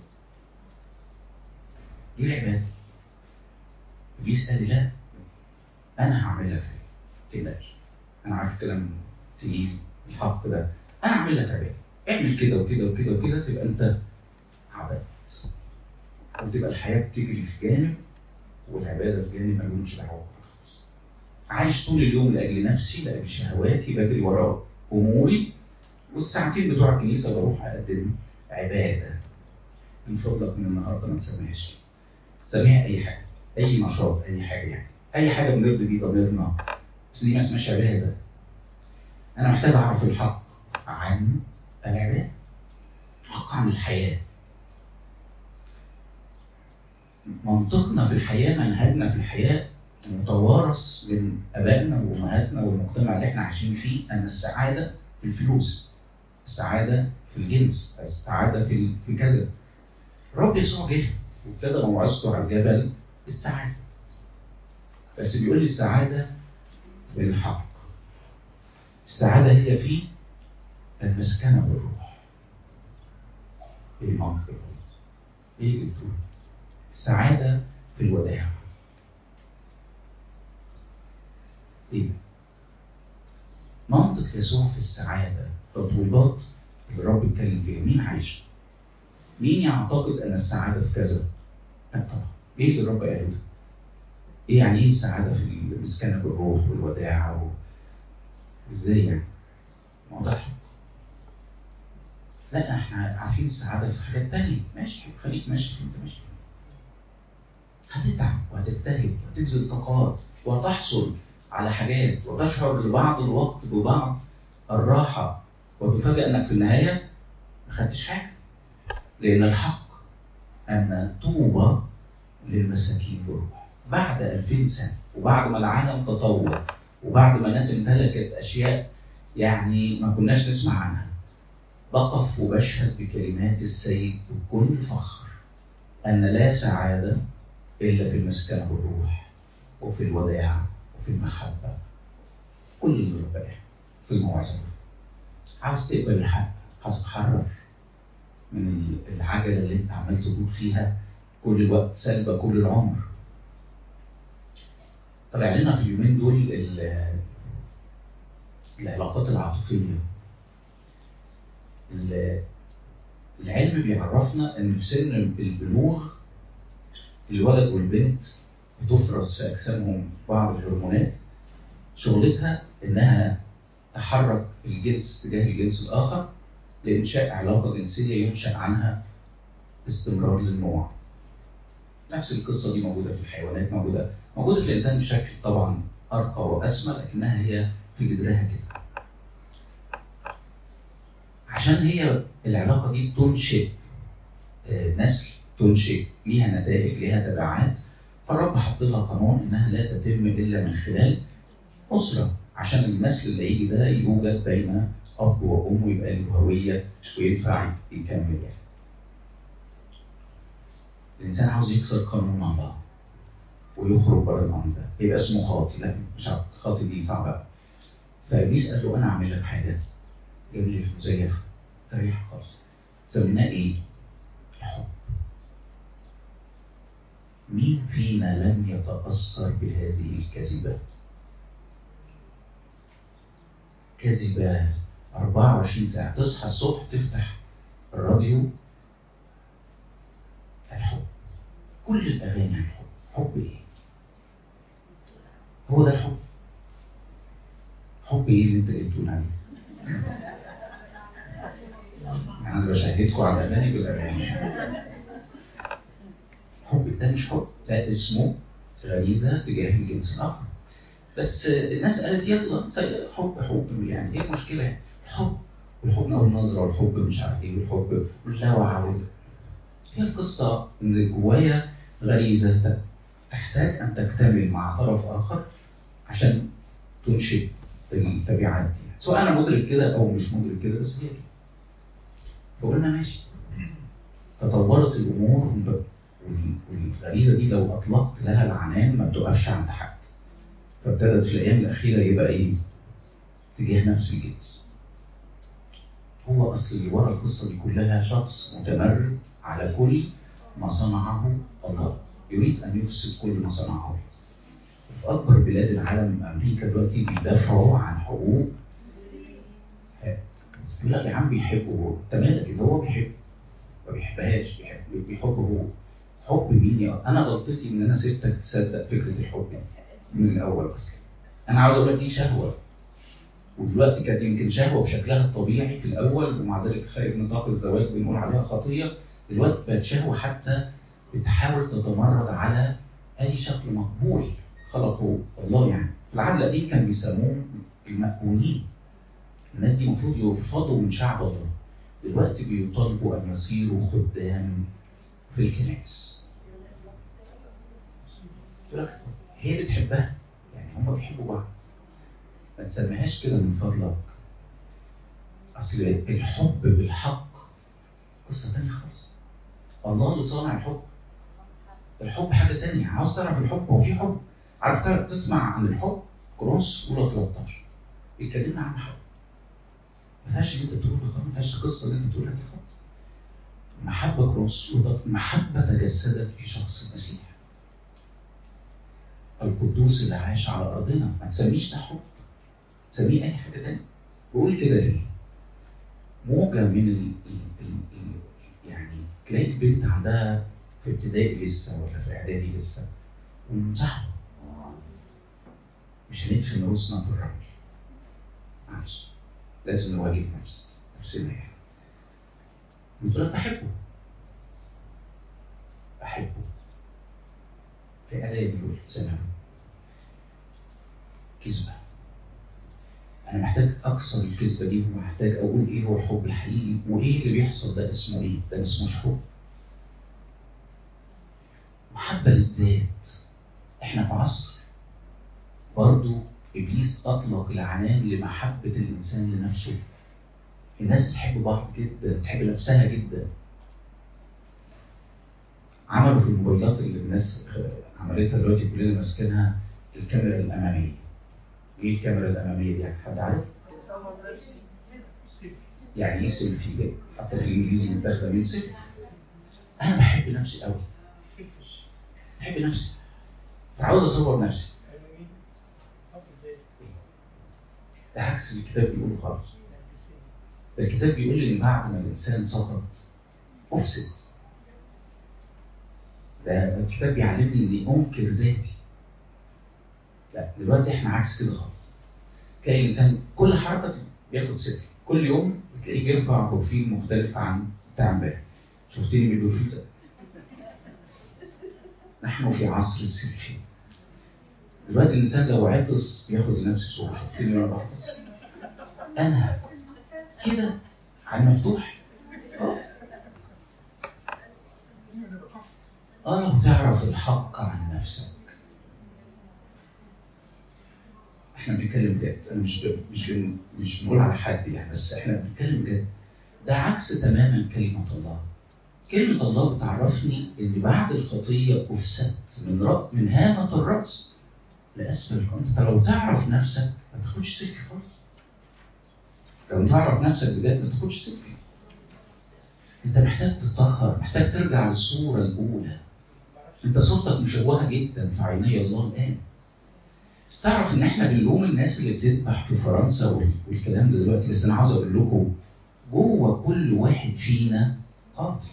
S1: دي العباده ابليس قال لي لا انا هعمل لك حاجه ما تقلقش انا عارف كلام تقيل الحق ده انا اعمل لك عباده اعمل كده وكده وكده وكده تبقى انت عبدت وتبقى الحياه بتجري في جانب والعباده في جانب ملهمش دعوه عايش طول اليوم لاجل نفسي لاجل شهواتي بجري ورا اموري والساعتين بتوع الكنيسه بروح اقدم عباده من فضلك من النهارده ما تسميهاش كده سميها اي حاجه اي نشاط اي حاجه يعني اي حاجه بنرضي بيه ضميرنا بس دي ما اسمهاش عباده انا محتاج اعرف الحق عن العباده حق عن الحياه منطقنا في الحياه منهجنا في الحياه متوارث من ابائنا وامهاتنا والمجتمع اللي احنا عايشين فيه ان السعاده في الفلوس السعاده في الجنس السعاده في في كذا الرب يسوع جه وابتدى موعظته على الجبل السعاده بس بيقول لي السعاده بالحق السعاده هي في المسكنه بالروح ايه المنطق ايه اللي بتقول السعاده في الوداع ايه منطق يسوع في السعاده تطويبات اللي الرب اتكلم فيها مين عايش مين يعتقد ان السعاده في كذا لا طبعا ايه اللي الرب قاله ده ايه يعني ايه السعاده في المسكنه بالروح والوداع و... ازاي يعني واضح لا احنا عارفين السعاده في حاجات تانية ماشي خليك ماشي انت ماشي هتتعب وهتجتهد وهتبذل طاقات وهتحصل على حاجات وتشعر لبعض الوقت ببعض الراحة وتفاجأ أنك في النهاية ما خدتش حاجة لأن الحق أن طوبى للمساكين بالروح بعد 2000 سنة وبعد ما العالم تطور وبعد ما الناس امتلكت أشياء يعني ما كناش نسمع عنها بقف وبشهد بكلمات السيد بكل فخر أن لا سعادة إلا في المسكنة بالروح وفي الوداع وفي المحبة كل اللي ربنا في الموعظة عاوز تقبل الحق هتتحرر من العجلة اللي انت عمال تدور فيها كل الوقت سلبة كل العمر طلع لنا في اليومين دول العلاقات العاطفية العلم بيعرفنا ان في سن البلوغ الولد والبنت بتفرز في اجسامهم بعض الهرمونات شغلتها انها تحرك الجنس تجاه الجنس الاخر لانشاء علاقه جنسيه ينشا عنها استمرار للنوع. نفس القصه دي موجوده في الحيوانات موجوده موجوده في الانسان بشكل طبعا ارقى واسمى لكنها هي في جذرها كده. عشان هي العلاقه دي تنشئ نسل تنشئ ليها نتائج ليها تبعات فالرب حط لها قانون انها لا تتم الا من خلال اسره عشان النسل اللي هيجي ده يوجد بين اب وام ويبقى له هويه وينفع يكمل يعني. الانسان عاوز يكسر قانون الله ويخرج بره الامر ده يبقى اسمه خاطي لا مش خاطي دي صعبه فابليس قال له انا اعمل لك حاجه جاب لي مزيفه تريح خالص سميناه ايه؟ الحب مين فينا لم يتأثر بهذه الكذبة؟ كذبة 24 ساعة تصحى الصبح تفتح الراديو الحب كل الأغاني عن الحب حب إيه؟ هو ده الحب حب إيه اللي أنت جاي تقول عليه؟ يعني أنا بشهدكم على الأغاني بالأغاني حب ده مش حب ده اسمه غريزه تجاه الجنس الاخر بس الناس قالت يلا حب حب يعني ايه المشكله الحب والحب اول نظره والحب مش عارف ايه والحب واللاوعي هي القصه ان جوايا غريزه تحتاج ان تكتمل مع طرف اخر عشان تنشئ التبعات دي سواء انا مدرك كده او مش مدرك كده بس هي كده فقلنا ماشي تطورت الامور والغريزه دي لو اطلقت لها العنان ما بتقفش عند حد فابتدت في الايام الاخيره يبقى ايه؟ تجاه نفس الجنس هو اصل اللي ورا القصه دي كلها شخص متمرد على كل ما صنعه الله يريد ان يفسد كل ما صنعه في اكبر بلاد العالم امريكا دلوقتي بيدافعوا عن حب حقوق يقول لك يا عم بيحبه هو انت مالك ده هو بيحب ما بيحبهاش بيحب بيحب هو حب مين يا انا غلطتي ان انا سبتك تصدق فكره الحب دي من الاول اصلا انا عاوز اقول لك دي شهوه ودلوقتي كانت يمكن شهوه بشكلها الطبيعي في الاول ومع ذلك خارج نطاق الزواج بنقول عليها خطيه دلوقتي بقت شهوه حتى بتحاول تتمرد على اي شكل مقبول خلقه الله يعني في العهد القديم كان بيسموهم المأمونين الناس دي المفروض يرفضوا من شعب الله دلوقتي بيطالبوا ان يصيروا خدام في الكنائس يقول لك هي بتحبها يعني هم بيحبوا بعض ما تسميهاش كده من فضلك اصل الحب بالحق قصه تانية خالص الله اللي صانع الحب الحب حاجه تانية عاوز تعرف الحب هو في حب عارف تعرف تسمع عن الحب كورنثوس اولى 13 بيتكلمنا عن الحب ما فيهاش اللي انت بتقوله ده خالص ما فيهاش القصه اللي انت بتقولها دي خالص محبه كورنثوس محبه تجسدت في شخص المسيح القدوس اللي عاش على ارضنا ما تسميش ده حب تسميه اي حاجه تانية بقول كده ليه؟ موجه من ال ال ال ال يعني تلاقي البنت عندها في ابتدائي لسه ولا في اعدادي لسه ومصاحبه مش هندفن رؤوسنا في الرمل معلش لازم نواجه نفس نفسنا يعني بتقول لك بحبه بحبه في اعدادي ولا في ثانوي كذبه انا محتاج اكسر الكذبه دي ومحتاج اقول ايه هو الحب الحقيقي وايه اللي بيحصل ده اسمه ايه ده ما اسموش حب محبه للذات احنا في عصر برضو ابليس اطلق العنان لمحبه الانسان لنفسه الناس بتحب بعض جدا بتحب نفسها جدا عملوا في الموبايلات اللي الناس عملتها دلوقتي كلنا ماسكينها الكاميرا الاماميه ايه الكاميرا الاماميه دي حد عارف يعني ايه سيلفي حتى في الانجليزي متاخده من سيلفي انا بحب نفسي قوي بحب نفسي عاوز اصور نفسي ده عكس اللي الكتاب بيقوله خالص ده الكتاب بيقول لي ان بعد ما الانسان سقط افسد ده الكتاب بيعلمني اني انكر ذاتي لا دلوقتي احنا عكس كده خالص تلاقي الانسان كل حركه بياخد سيلفي كل يوم تلاقيه بيرفع بروفيل مختلف عن بتاع امبارح شفتني بالبروفيل ده نحن في عصر السيلفي دلوقتي الانسان لو عطس بياخد لنفسه صوره شفتني وانا بعطس انا كده على المفتوح اه لو تعرف الحق عن نفسك احنا بنتكلم بجد انا مش ب... مش ب... مش بنقول على حد يعني بس احنا بنتكلم بجد ده عكس تماما كلمه الله كلمه الله بتعرفني ان بعد الخطيه افسدت من رأ... من هامه الراس لاسفل انت لو تعرف نفسك ما تاخدش سكه خالص لو تعرف نفسك بجد ما تاخدش سكه انت محتاج تتطهر محتاج ترجع للصوره الاولى انت صورتك مشوهه جدا في عيني الله الان تعرف ان احنا بنلوم الناس اللي بتذبح في فرنسا والكلام ده دلوقتي بس انا عاوز اقول لكم جوه كل واحد فينا قاتل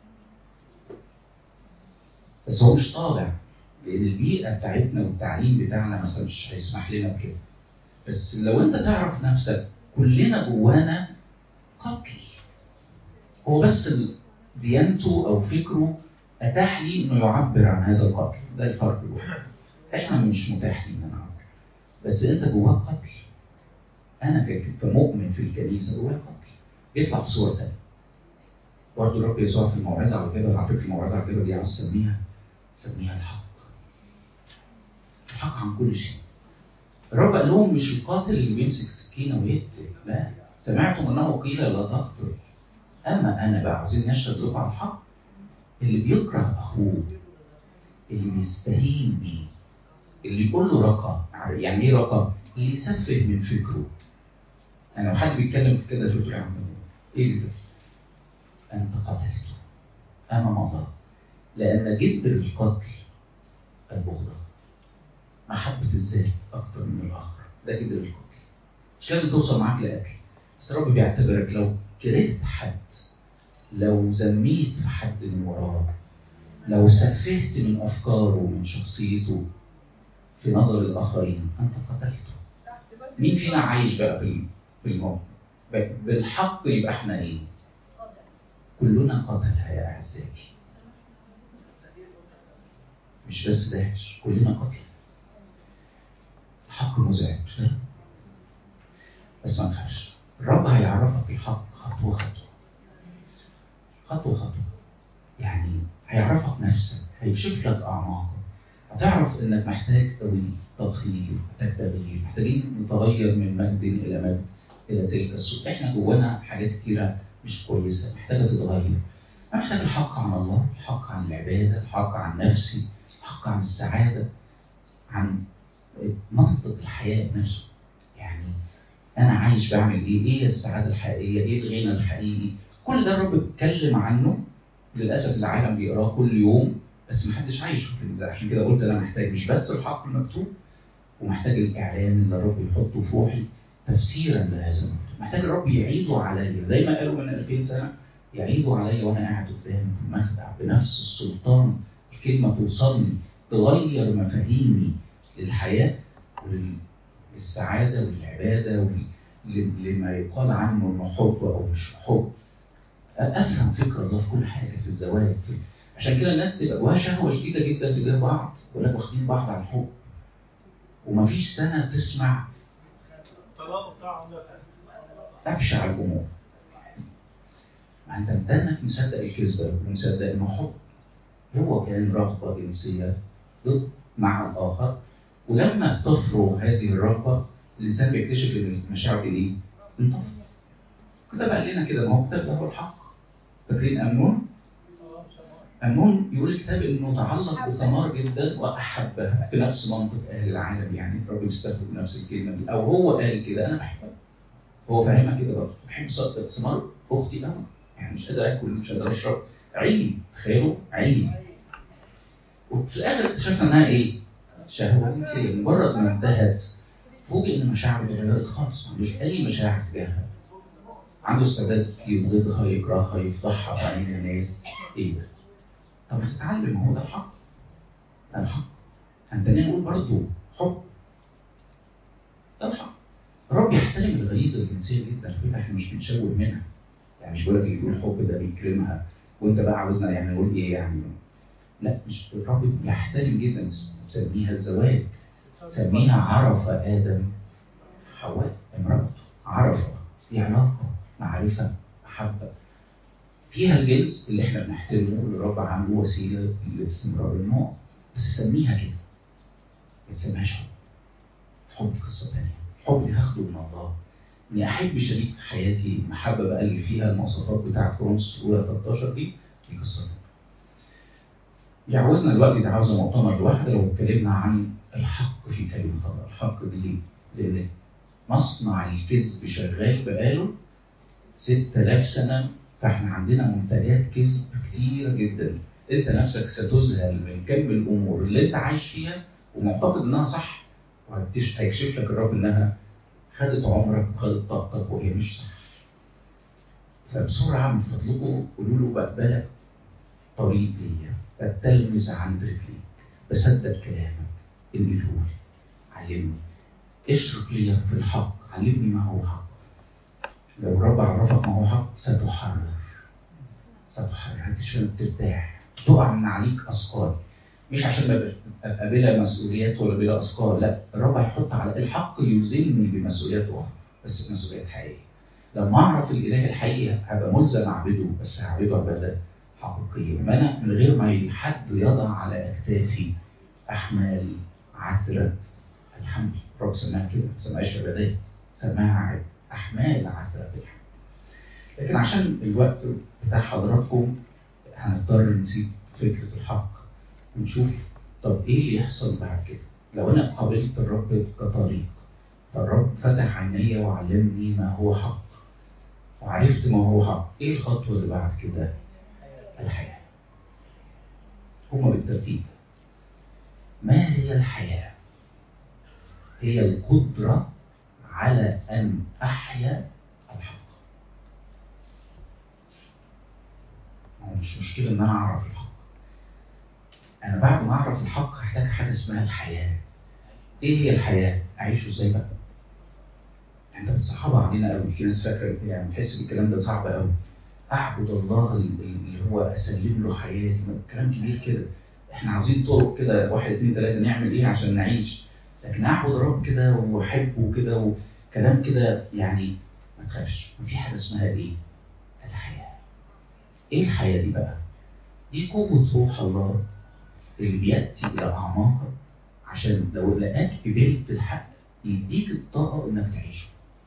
S1: بس هو مش طالع لان البيئه بتاعتنا والتعليم بتاعنا مثلا مش هيسمح لنا بكده بس لو انت تعرف نفسك كلنا جوانا قتل هو بس ديانته او فكره اتاح لي انه يعبر عن هذا القتل ده الفرق الوحيد احنا مش متاح لينا نعبر بس انت جواك قتل انا كمؤمن في الكنيسه جواك قتل بيطلع في صور ثانيه برضه الرب يسوع في الموعظه على الجبل على فكره الموعظه على الجبل دي عاوز تسميها سميها الحق الحق عن كل شيء الرب قال لهم مش القاتل اللي بيمسك سكينه ويقتل لا سمعتم انه قيل لا تقتل اما انا بقى عاوزين نشهد لكم على الحق اللي بيكره اخوه اللي بيستهين بيه اللي يقول له رقم يعني ايه رقم؟ اللي يسفه من فكره انا لو حد بيتكلم في كده قلت له يا عم ايه ده؟ انت قتلته امام الله لان جذر القتل البغضه محبه الذات اكثر من الاخر ده جذر القتل مش لازم توصل معاك لاكل بس الرب بيعتبرك لو كرهت حد لو زميت في حد من وراه لو سفهت من افكاره ومن شخصيته في نظر الاخرين انت قتلته مين فينا عايش بقى في في الموقف بالحق يبقى احنا ايه كلنا قتلة يا اعزائي مش بس ده كلنا قتلة الحق مزعج مش كده بس ما تخافش الرب هيعرفك الحق خطوة خطوة خطوة خطوة يعني هيعرفك نفسك هيكشف لك أعماقك هتعرف إنك محتاج قوي تطهير محتاج تغيير محتاجين نتغير من مجد إلى مجد إلى تلك الصورة إحنا جوانا حاجات كتيرة مش كويسة محتاجة تتغير أنا محتاج الحق عن الله الحق عن العبادة الحق عن نفسي الحق عن السعادة عن منطق الحياة نفسه يعني أنا عايش بعمل إيه؟ إيه السعادة الحقيقية؟ إيه الغنى الحقيقي؟ كل ده الرب اتكلم عنه للاسف العالم بيقراه كل يوم بس ما حدش عايشه عشان كده قلت انا محتاج مش بس الحق المكتوب ومحتاج الاعلان اللي الرب يحطه في روحي تفسيرا لهذا المكتوب محتاج الرب يعيده عليا زي ما قالوا من 2000 سنه يعيده عليا وانا قاعد قدامه في المخدع بنفس السلطان الكلمه توصلني تغير مفاهيمي للحياه وللسعاده وللعباده لما يقال عنه انه حب او مش حب افهم فكر الله في كل حاجه في الزواج في عشان كده الناس تبقى جواها شهوه شديده جدا تجاه بعض ولاد واخدين بعض على الحب ومفيش سنه تسمع ابشع الامور ما انت انك مصدق الكذبه ومصدق انه حب هو كان رغبه جنسيه ضد مع الاخر ولما تفرغ هذه الرغبه الانسان بيكتشف ان المشاعر دي ايه؟ انطفت كتب قال لنا كده ما هو كتاب ده هو الحق فاكرين امنون؟ امنون يقول الكتاب انه تعلق بثمار جدا واحبها بنفس منطق اهل العالم يعني الراجل استخدم نفس الكلمه دي او هو قال كده انا بحبها هو فاهمها كده برضه بحب ثمار اختي قوي يعني مش قادر اكل مش قادر اشرب عيب تخيلوا عيب وفي الاخر اكتشفنا انها ايه؟ شهوه جنسيه مجرد ما انتهت فوجئ ان مشاعره اتغيرت خالص ما عندوش اي مشاعر تجاهها عنده استعداد يبغضها يكرهها يفضحها في عين الناس ايه ده؟ طب ما تتعلم هو ده الحق ده الحق عندنا نقول برضه حب ده الحق الرب يحترم الغريزه الجنسيه جدا على فكره احنا مش بنشوه منها يعني مش بقول لك اللي بيقول حب ده بيكرمها وانت بقى عاوزنا يعني نقول ايه يعني لا مش الرب يحترم جدا سميها الزواج سميها عرف ادم حواء امراته عرف في علاقه معرفه محبه فيها الجنس اللي احنا بنحترمه اللي الرب عامله وسيله لاستمرار النوع بس سميها كده ما تسميهاش حب حب قصه ثانيه الحب دي هاخده من الله اني احب شريك حياتي المحبه بقى اللي فيها المواصفات بتاعت كورنثوس الاولى 13 دي دي قصه ثانيه يعوزنا دلوقتي ده عاوزه مؤتمر لوحده لو اتكلمنا عن الحق في كلمه الله الحق دي ليه؟ لان مصنع الكذب شغال بقاله 6000 سنه فاحنا عندنا منتجات كذب كتيره جدا انت نفسك ستذهل من كم الامور اللي انت عايش فيها ومعتقد انها صح وهيكشف لك الرب انها خدت عمرك وخدت طاقتك وهي مش صح فبسرعه من فضلكم قولوا له بقبلك طريق ليا بتلمس عند رجليك بصدق كلامك انقله لي علمني اشرق لي في الحق علمني ما هو حق لو الرب عرفك ما هو حق ستحرر ستحرر هتشفى ترتاح تقع من عليك اثقال مش عشان ابقى بلا مسؤوليات ولا بلا اثقال لا الرب هيحط على الحق يلزمني بمسؤوليات اخرى بس مسؤوليات حقيقيه لما اعرف الاله الحقيقي هبقى ملزم اعبده بس هعبده عباده حقيقيه ما انا من غير ما حد يضع على اكتافي احمال عثره الحمل الرب سماها كده ما سماهاش عبادات سماها احمال عثره الحمل لكن عشان الوقت بتاع حضراتكم هنضطر نسيب فكره الحق ونشوف طب ايه اللي يحصل بعد كده لو انا قابلت الرب كطريق فالرب فتح عيني وعلمني ما هو حق وعرفت ما هو حق ايه الخطوه اللي بعد كده الحياه هما بالترتيب ما هي الحياه هي القدره على أن أحيا الحق هو مش مشكلة إن أنا أعرف الحق أنا بعد ما أعرف الحق هحتاج حاجة اسمها الحياة إيه هي الحياة؟ أعيشه إزاي بقى؟ أنت بتصعبها علينا قوي في ناس فاكرة يعني بتحس بالكلام ده صعب قوي أعبد الله اللي هو أسلم له حياتي كلام كبير كده احنا عاوزين طرق كده واحد اثنين ثلاثة نعمل ايه عشان نعيش لكن اعبد رب كده واحبه كده وكلام كده يعني ما تخافش ما في حاجه اسمها ايه؟ الحياه. ايه الحياه دي بقى؟ دي قوه روح الله اللي بياتي الى اعماقك عشان لو لقاك قبلت الحق يديك الطاقه انك تعيشه.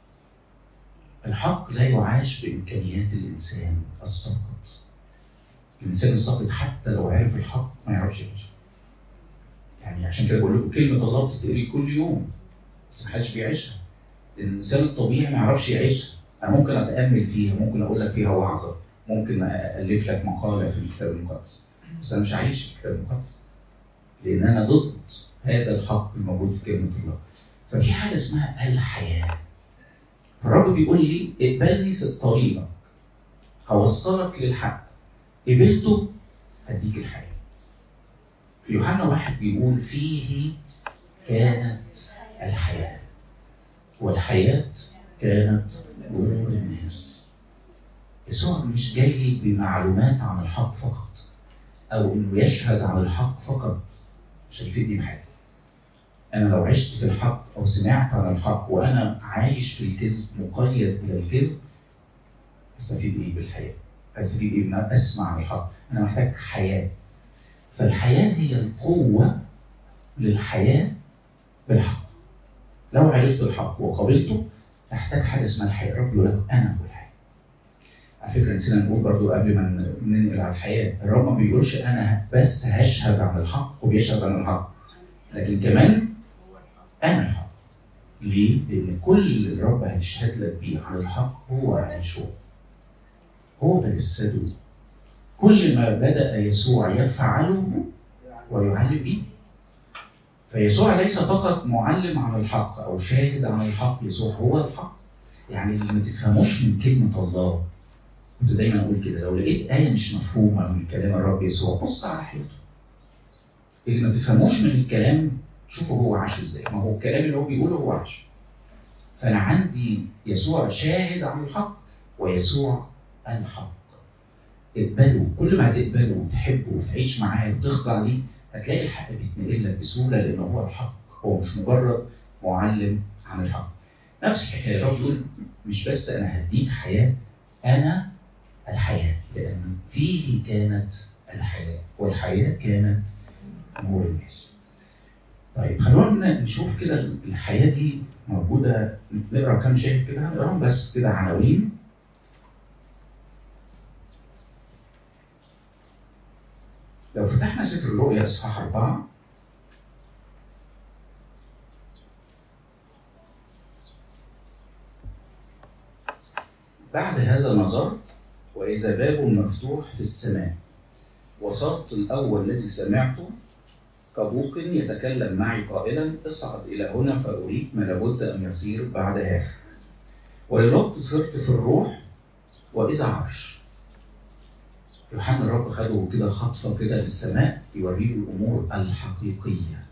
S1: الحق لا يعاش بامكانيات الانسان الساقط. الانسان الساقط حتى لو عرف الحق ما يعرفش يعيشه. يعني عشان كده بقول لكم كلمه الله بتتقري كل يوم بس ما حدش بيعيشها الانسان الطبيعي ما يعرفش يعيشها انا ممكن اتامل فيها ممكن اقول لك فيها وعظه ممكن الف لك مقاله في الكتاب المقدس بس انا مش عايش في الكتاب المقدس لان انا ضد هذا الحق الموجود في كلمه الله ففي حاجه اسمها الحياه الرب بيقول لي اقبلني طريقك هوصلك للحق قبلته هديك الحياه في يوحنا واحد بيقول فيه كانت الحياة والحياة كانت نور الناس يسوع مش جاي لي بمعلومات عن الحق فقط أو إنه يشهد عن الحق فقط مش هيفيدني بحاجة أنا لو عشت في الحق أو سمعت عن الحق وأنا عايش في الكذب مقيد إلى الكذب أستفيد إيه بالحياة؟ أستفيد إيه إن أسمع عن الحق؟ أنا محتاج حياة فالحياة هي القوة للحياة بالحق لو عرفت الحق وقبلته تحتاج حاجة اسمها الحياة الرب يقول لك أنا هو الحياة على فكرة نسينا نقول برضو قبل ما ننقل على الحياة الرب ما بيقولش أنا بس هشهد عن الحق وبيشهد عن الحق لكن كمان أنا الحق ليه؟ لأن كل اللي الرب هيشهد لك بيه عن الحق هو عايشه هو تجسده كل ما بدأ يسوع يفعله ويعلم به فيسوع ليس فقط معلم عن الحق أو شاهد عن الحق يسوع هو الحق يعني اللي ما تفهموش من كلمة الله كنت دايما أقول كده لو لقيت آية مش مفهومة من كلام الرب يسوع بص على حياته اللي ما تفهموش من الكلام شوفوا هو عاش ازاي ما هو الكلام اللي هو بيقوله هو عاش فأنا عندي يسوع شاهد عن الحق ويسوع الحق اقبله كل ما هتقبله وتحبه وتعيش معاه وتخضع ليه هتلاقي الحق بيتنقل لك بسهوله لان هو الحق هو مش مجرد معلم عن الحق نفس الحكايه الرب يقول مش بس انا هديك حياه انا الحياه لان فيه كانت الحياه والحياه كانت نور الناس طيب خلونا نشوف كده الحياه دي موجوده نقرا كام شاهد كده هنقراهم بس كده عناوين لو فتحنا سفر الرؤيا اصحاح أربعة بعد هذا نظرت وإذا باب مفتوح في السماء وصوت الأول الذي سمعته كبوق يتكلم معي قائلا اصعد إلى هنا فأريك ما لابد أن يصير بعد هذا وللوقت صرت في الروح وإذا عرش يوحنا الرب خده كده خطفه كده للسماء يوريه الامور الحقيقيه.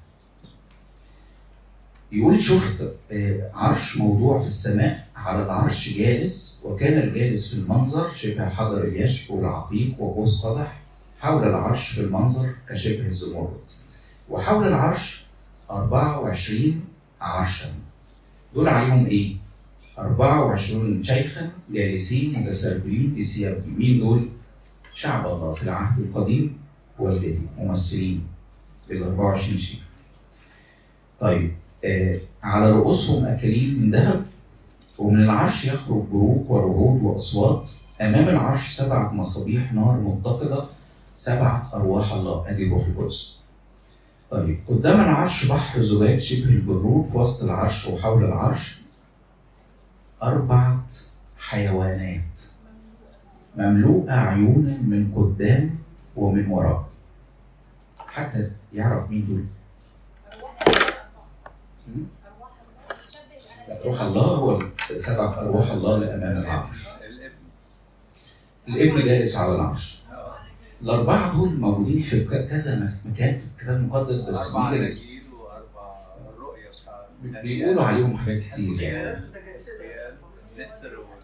S1: يقول شفت عرش موضوع في السماء على العرش جالس وكان الجالس في المنظر شبه حجر اليشب والعقيق وقوس قزح حول العرش في المنظر كشبه الزمرد وحول العرش 24 عرشا دول عليهم ايه؟ 24 شيخا جالسين متسربلين بثياب مين دول؟ شعب الله في العهد القديم والجديد ممثلين بال 24 شيخ. طيب آه على رؤوسهم اكاليل من ذهب ومن العرش يخرج بروق ورعود واصوات امام العرش سبعه مصابيح نار متقده سبعه ارواح الله ادي الروح القدس. طيب قدام العرش بحر زجاج شبه البرود في وسط العرش وحول العرش أربعة حيوانات مملوءة عيونا من قدام ومن وراء حتى يعرف مين دول روح الله هو سبع أرواح الله لأمام العرش
S2: الابن
S1: الابن جالس على العرش الأربعة دول موجودين في ك- كذا مكان في الكتاب المقدس بس
S2: أربع
S1: بيجي-
S2: أناجيل وأربع الرؤية بتاع
S1: بيقولوا عليهم حاجات كتير يعني
S2: حسقيال، نسر وال-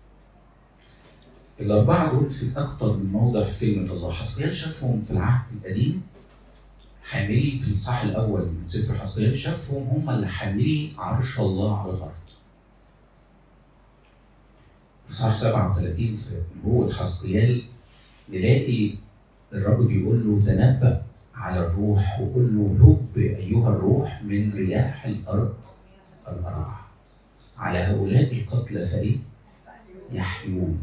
S1: الأربعة دول في أكتر من موضع في كلمة الله حسقيال شافهم في العهد القديم حاملي في الإصحاح الأول من سفر حسقيال شافهم هم اللي حاملي عرش الله على الأرض في إصحاح 37 في نبوة حسقيال نلاقي الرب بيقول له تنبأ على الروح وقل له هب أيها الروح من رياح الأرض الأربعة على هؤلاء القتلى فإيه؟ يحيون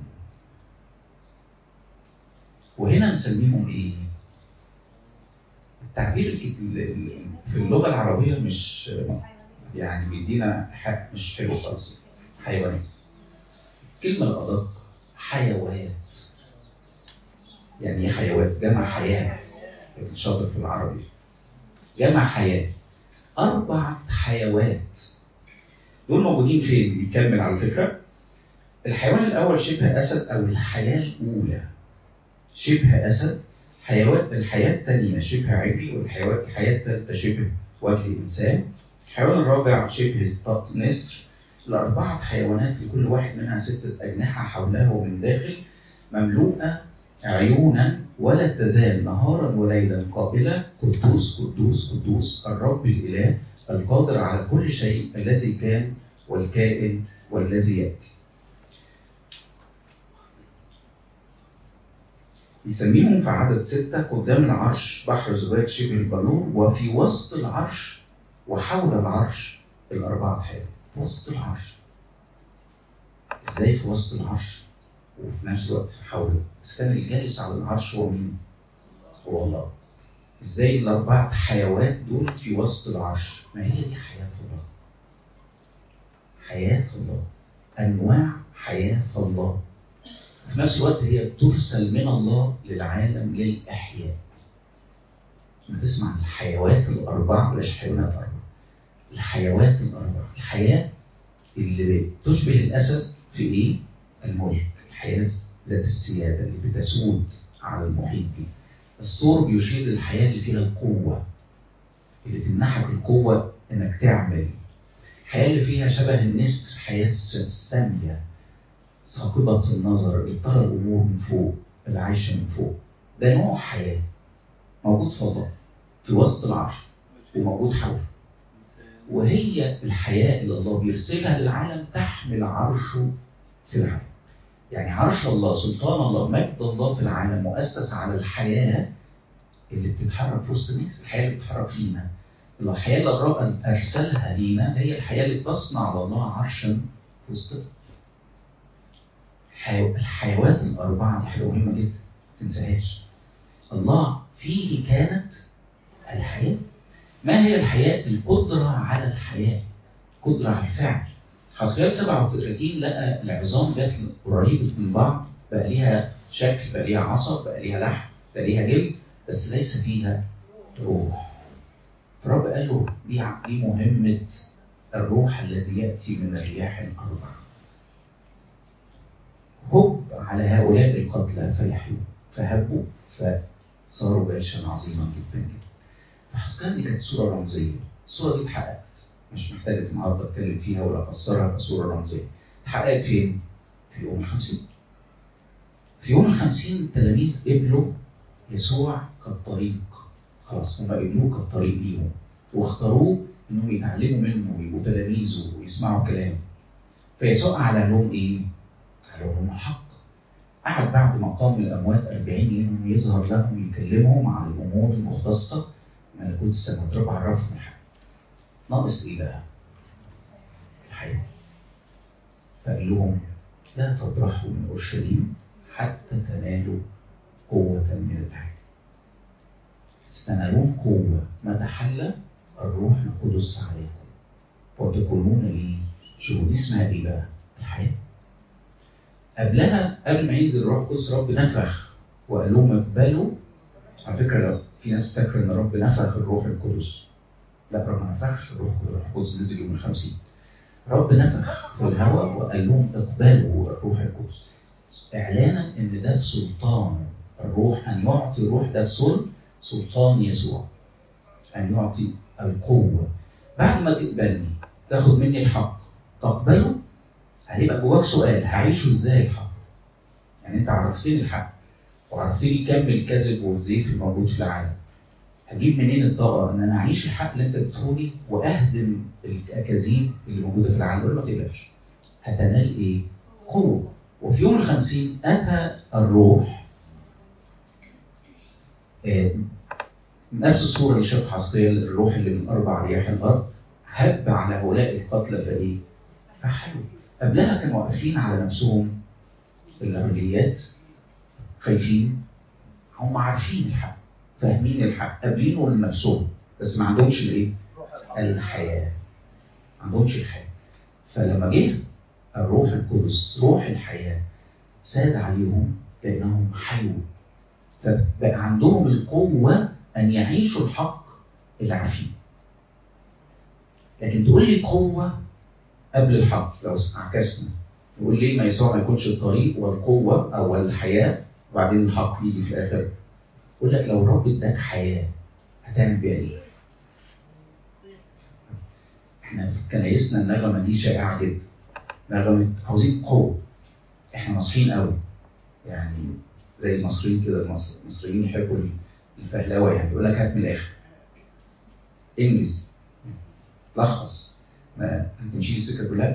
S1: وهنا نسميهم ايه؟ التعبير الك- ال- ال- في اللغه العربيه مش يعني بيدينا حق مش حلو خالص حيوانات الكلمه الادق حيوات يعني ايه حيوات؟ جمع حياه ابن شاطر في العربي جمع حياه اربع حيوات دول موجودين فين؟ بيكمل على فكره الحيوان الاول شبه اسد او الحياه الاولى شبه اسد حيوان الحياه الثانيه شبه عجل والحيوان الحياه الثالثه شبه وجه انسان الحيوان الرابع شبه ط- نسر الأربعة حيوانات لكل واحد منها ستة أجنحة حولها ومن داخل مملوءة عيونا ولا تزال نهارا وليلا قائلة قدوس قدوس قدوس الرب الإله القادر على كل شيء الذي كان والكائن والذي يأتي يسميهم في عدد ستة قدام العرش بحر زجاج شبه البلور وفي وسط العرش وحول العرش الأربعة حيوانات في وسط العرش ازاي في وسط العرش وفي نفس الوقت في حوله بس كان الجالس على العرش هو مين؟ هو الله ازاي الأربعة حيوات دول في وسط العرش ما هي دي حياة الله حياة الله أنواع حياة الله وفي نفس الوقت هي بترسل من الله للعالم للإحياء لما تسمع الحيوات الأربعة بلاش حيوانات أربعة الحيوات الأربعة الحياة اللي تشبه الأسد في إيه؟ الملك الحياة ذات السيادة اللي بتسود على المحيط بيه الثور بيشير للحياة اللي فيها القوة اللي تمنحك القوة إنك تعمل الحياة اللي فيها شبه النسر حياة السامية ثاقبة النظر اللي ترى الأمور من فوق اللي عايشة من فوق ده نوع حياة موجود في الله في وسط العرش وموجود حوله وهي الحياة اللي الله بيرسلها للعالم تحمل عرشه في العالم يعني عرش الله سلطان الله مجد الله في العالم مؤسس على الحياة اللي بتتحرك في وسط الناس الحياة اللي بتتحرك فينا الحياة اللي الرب أرسلها لينا هي الحياة اللي بتصنع لله عرشا في وسطنا حيو... الحيوات الأربعة دي حاجة مهمة جدا ما تنساهاش الله فيه كانت الحياة ما هي الحياة؟ القدرة على الحياة قدرة على الفعل حسقيال 37 لقى العظام جت قريبة من بعض بقى ليها شكل بقى ليها عصب بقى ليها لحم بقى ليها جلد بس ليس فيها روح فرب قال له دي دي مهمة الروح الذي يأتي من الرياح الأربع هب على هؤلاء القتلى فيحيوا فهبوا فصاروا جيشا عظيما جدا جدا فحسكان دي كانت صورة رمزية الصورة دي اتحققت مش محتاج النهارده اتكلم فيها ولا افسرها كصورة رمزية اتحققت فين؟ في يوم الخمسين في يوم الخمسين التلاميذ قبلوا يسوع كالطريق خلاص هم قبلوه كالطريق ليهم واختاروه انهم يتعلموا منه ويبقوا تلاميذه ويسمعوا كلامه فيسوع اعلن لهم ايه؟ اعلن لهم الحق قعد بعد ما قام من الاموات 40 يوم يظهر لهم يكلمهم عن الامور المختصه ملكوت السماوات رب عرفهم الحق ناقص ايه بقى؟ الحياه فقال لهم لا تبرحوا من اورشليم حتى تنالوا قوة من العالم ستنالون قوة متى حل الروح القدس عليكم وتكونون لي شهود اسمها ايه بقى؟ الحياة قبلها قبل ما ينزل الروح القدس رب نفخ وقال لهم اقبلوا على فكرة لو في ناس بتفكر ان رب نفخ الروح القدس لا رب ما نفخش الروح القدس الروح القدس نزل يوم الخمسين رب نفخ في الهواء وقال لهم اقبلوا الروح القدس اعلانا ان ده في سلطان الروح ان يعطي الروح ده في سلطان يسوع ان يعطي القوه بعد ما تقبلني تاخد مني الحق تقبله هيبقى جواك سؤال هعيشه ازاي الحق يعني انت عرفتني الحق وعرفتني كم الكذب والزيف الموجود في العالم هجيب منين الطاقه ان انا اعيش الحق اللي انت بتقولي واهدم الاكاذيب اللي موجوده في العالم ولا ما تقلقش هتنال ايه؟ قوه وفي يوم الخمسين اتى الروح آه، نفس الصوره اللي شافها حسقيال الروح اللي من اربع رياح الارض هب على هؤلاء القتلى فايه؟ فحلوا قبلها كانوا واقفين على نفسهم العمليات خايفين هم عارفين الحق فاهمين الحق قابلينه لنفسهم بس ما عندهمش الايه؟ الحياه ما عندهمش الحياه فلما جه الروح القدس روح الحياه ساد عليهم لانهم حيوا فبقى عندهم القوه ان يعيشوا الحق اللي عارفين لكن تقول لي قوه قبل الحق لو عكسنا نقول ليه ما يسوع ما يكونش الطريق والقوه او الحياه وبعدين الحق يجي في الاخر يقول لك لو الرب اداك حياه هتعمل بيها ايه؟ احنا في كنايسنا النغمه دي شائعه جدا نغمه عاوزين قوه احنا ناصحين قوي يعني زي المصريين كده المصر- المصريين يحبوا الفهلوه يعني يقول لك هات من الاخر انجز لخص ما تمشي السكه كلها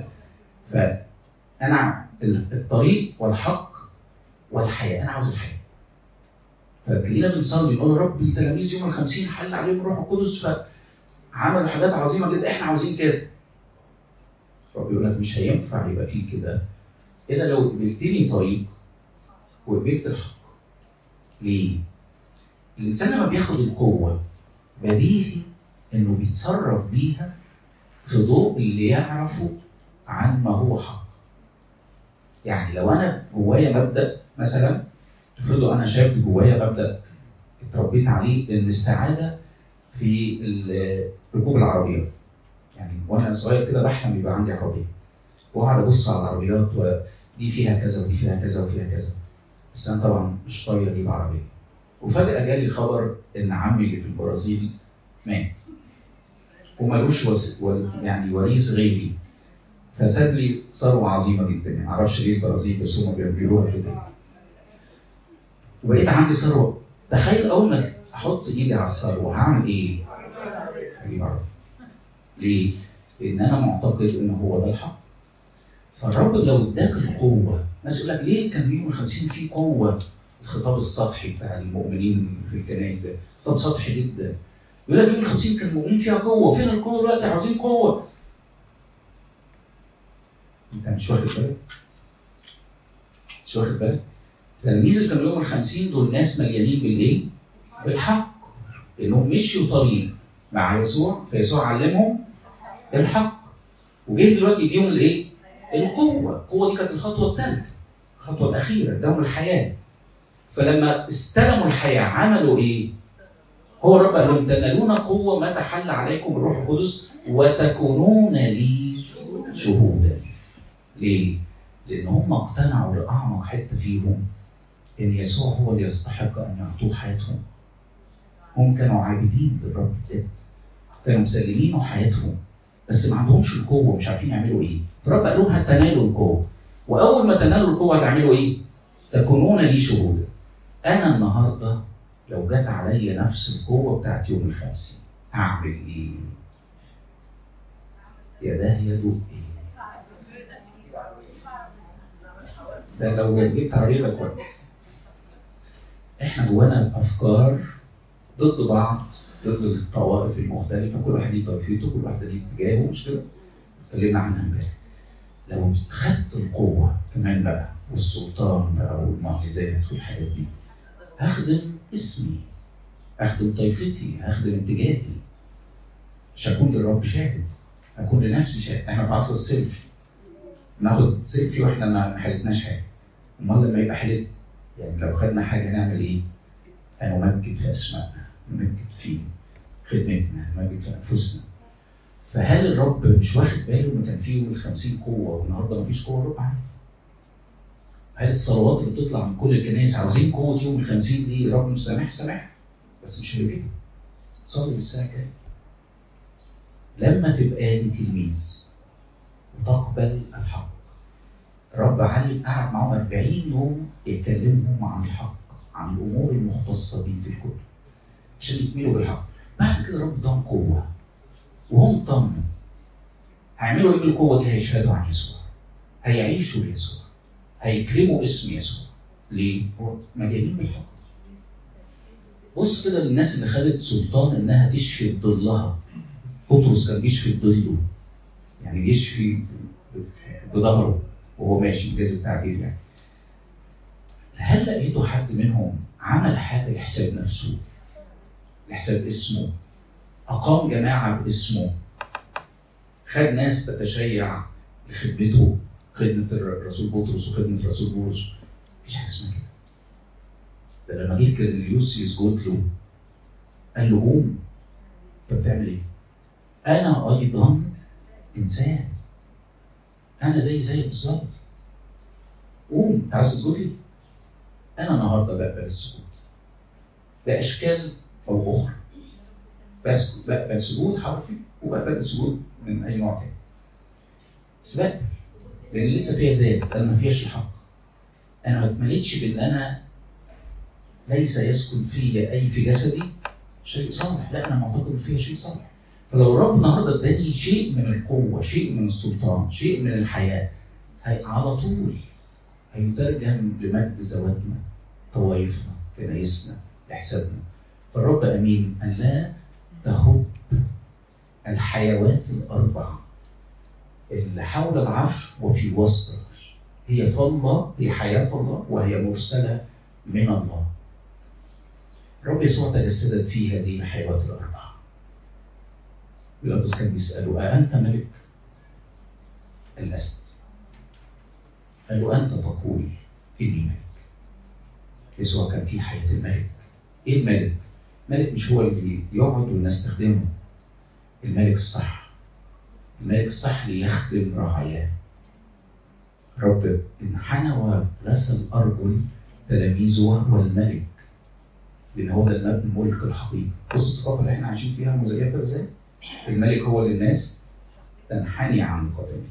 S1: فانا ال- الطريق والحق والحياه انا عاوز الحياه فتلاقينا بنصلي نقول يا رب التلاميذ يوم الخمسين حل عليهم الروح القدس فعملوا حاجات عظيمه جدا احنا عاوزين كده رب يقول لك مش هينفع يبقى فيه كده الا لو قبلتني طريق وقبلت الحق ليه؟ الانسان لما بياخد القوه بديهي انه بيتصرف بيها في ضوء اللي يعرفه عن ما هو حق يعني لو انا جوايا مبدا مثلا افرضوا انا شاب جوايا مبدا اتربيت عليه ان السعاده في ال- ركوب العربيات يعني وانا صغير كده بحلم يبقى عندي عربيه واقعد ابص على العربيات ودي فيها كذا ودي فيها كذا وفيها كذا بس انا طبعا مش طايق اجيب عربيه وفجاه جالي خبر ان عمي اللي في البرازيل مات وملوش وس... وس... يعني وريث غيري فساب لي ثروه عظيمه جدا يعني معرفش ليه البرازيل بس هم بيعملوها كده وبقيت عندي ثروه تخيل اول ما احط ايدي على الثروه هعمل ايه؟ هجيب عربيه ليه؟ لان انا معتقد ان هو ده الحق فالرب لو اداك القوه ناس يقول لك ليه كان يوم الخمسين فيه قوه الخطاب السطحي بتاع المؤمنين في الكنائس ده خطاب سطحي جدا يقول لك يوم الخمسين كان المؤمنين فيها قوه فين القوه دلوقتي عاوزين قوه انت مش واخد بالك مش واخد بالك تلاميذ اللي كانوا يوم الخمسين دول ناس مليانين بالايه؟ بالحق لانهم مشيوا طريق مع يسوع فيسوع علمهم الحق وجه دلوقتي يديهم الايه؟ القوه، القوه دي كانت الخطوه الثالثه الخطوه الاخيره اداهم الحياه فلما استلموا الحياه عملوا ايه؟ هو الرب قال لهم تنالون قوه متى حل عليكم الروح القدس وتكونون لي شهودا. ليه؟ لان هم اقتنعوا لاعمق حته فيهم ان يسوع هو اللي يستحق ان يعطوه حياتهم. هم كانوا عابدين للرب بجد. كانوا مسلمينه حياتهم بس ما عندهمش القوه مش عارفين يعملوا ايه. فالرب قال لهم هتنالوا القوه. واول ما تنالوا القوه هتعملوا ايه؟ تكونون لي شهودا. انا النهارده لو جت عليا نفس القوه بتاعت يوم الخمسين هعمل ايه؟ يا ده يا دوب ايه؟ ده لو جبت عربيه ده كويس. احنا جوانا افكار ضد بعض ضد الطوائف المختلفه كل واحد ليه طائفته كل واحد ليه اتجاهه مش كده؟ اتكلمنا عنها امبارح. لو خدت القوه كمان بقى والسلطان بقى والمعجزات والحاجات دي هخدم اسمي هخدم طائفتي هخدم اتجاهي مش هكون للرب شاهد هكون لنفسي شاهد احنا في عصر السيلفي ناخد سيلفي واحنا ما حلتناش حاجه امال لما يبقى حلت يعني لو خدنا حاجه نعمل ايه؟ هنمجد في اسمائنا نمجد في خدمتنا نمجد في انفسنا فهل الرب مش واخد باله ان كان في يوم الخمسين قوه والنهارده مفيش قوه الرب عارف هل الصلوات اللي بتطلع من كل الكنائس عاوزين قوه يوم الخمسين دي الرب مش سامح سامح بس مش هيجيبها صلي بالساعه الجايه لما تبقى لي تلميذ وتقبل الحق الرب علم قعد معاهم 40 يوم يكلمهم عن الحق عن الامور المختصه بيه في الكتب عشان يكملوا بالحق بعد كده الرب اداهم قوه وهم طمنوا هيعملوا ايه بالقوه دي هيشهدوا عن يسوع هيعيشوا ليسوع هيكرموا اسم يسوع ليه؟ هو مليانين بالحق بص كده للناس اللي خدت سلطان انها تشفي بظلها بطرس كان بيشفي بظله يعني بيشفي بظهره وهو ماشي انجاز التعبير يعني هل لقيتوا حد منهم عمل حاجه لحساب نفسه لحساب اسمه اقام جماعه باسمه خد ناس تتشيع لخدمته خدمه الرسول بطرس وخدمه الرسول بولس مفيش حاجه اسمها كده ده لما جه كيرليوس يسجد له قال له قوم انت بتعمل ايه؟ انا ايضا انسان انا زي زيك بالظبط قوم انت عايز تسجد لي؟ انا النهارده بقبل السجود باشكال او اخرى بس بقبل سجود حرفي وبقبل سجود من اي نوع تاني بس بقبل لان لسه فيها ذات انا ما فيهاش الحق انا ما اتمليتش بان انا ليس يسكن في اي في جسدي شيء صالح لا انا معتقد ان فيها شيء صالح فلو الرب النهارده اداني شيء من القوه شيء من السلطان شيء من الحياه هي على طول هيترجم لمجد ذواتنا طوائفنا كنايسنا لحسابنا فالرب امين ان لا تهب الحيوات الاربع اللي حول العرش وفي وسط العرش هي فالله هي حياه الله وهي مرسله من الله الرب يسوع تجسدت في هذه الحيوات الاربعه بيلاطس كان بيساله أأنت ملك؟ الأسد قال له أنت تقول إني ملك يسوع كان في حياة الملك إيه الملك؟ الملك مش هو اللي يقعد والناس تخدمه الملك الصح الملك الصح اللي يخدم رعاياه رب انحنى وغسل أرجل تلاميذه وهو الملك لأن هو ده الملك الحقيقي بص الثقافة اللي احنا عايشين فيها مزيفة ازاي؟ الملك هو اللي الناس تنحني عن قدمه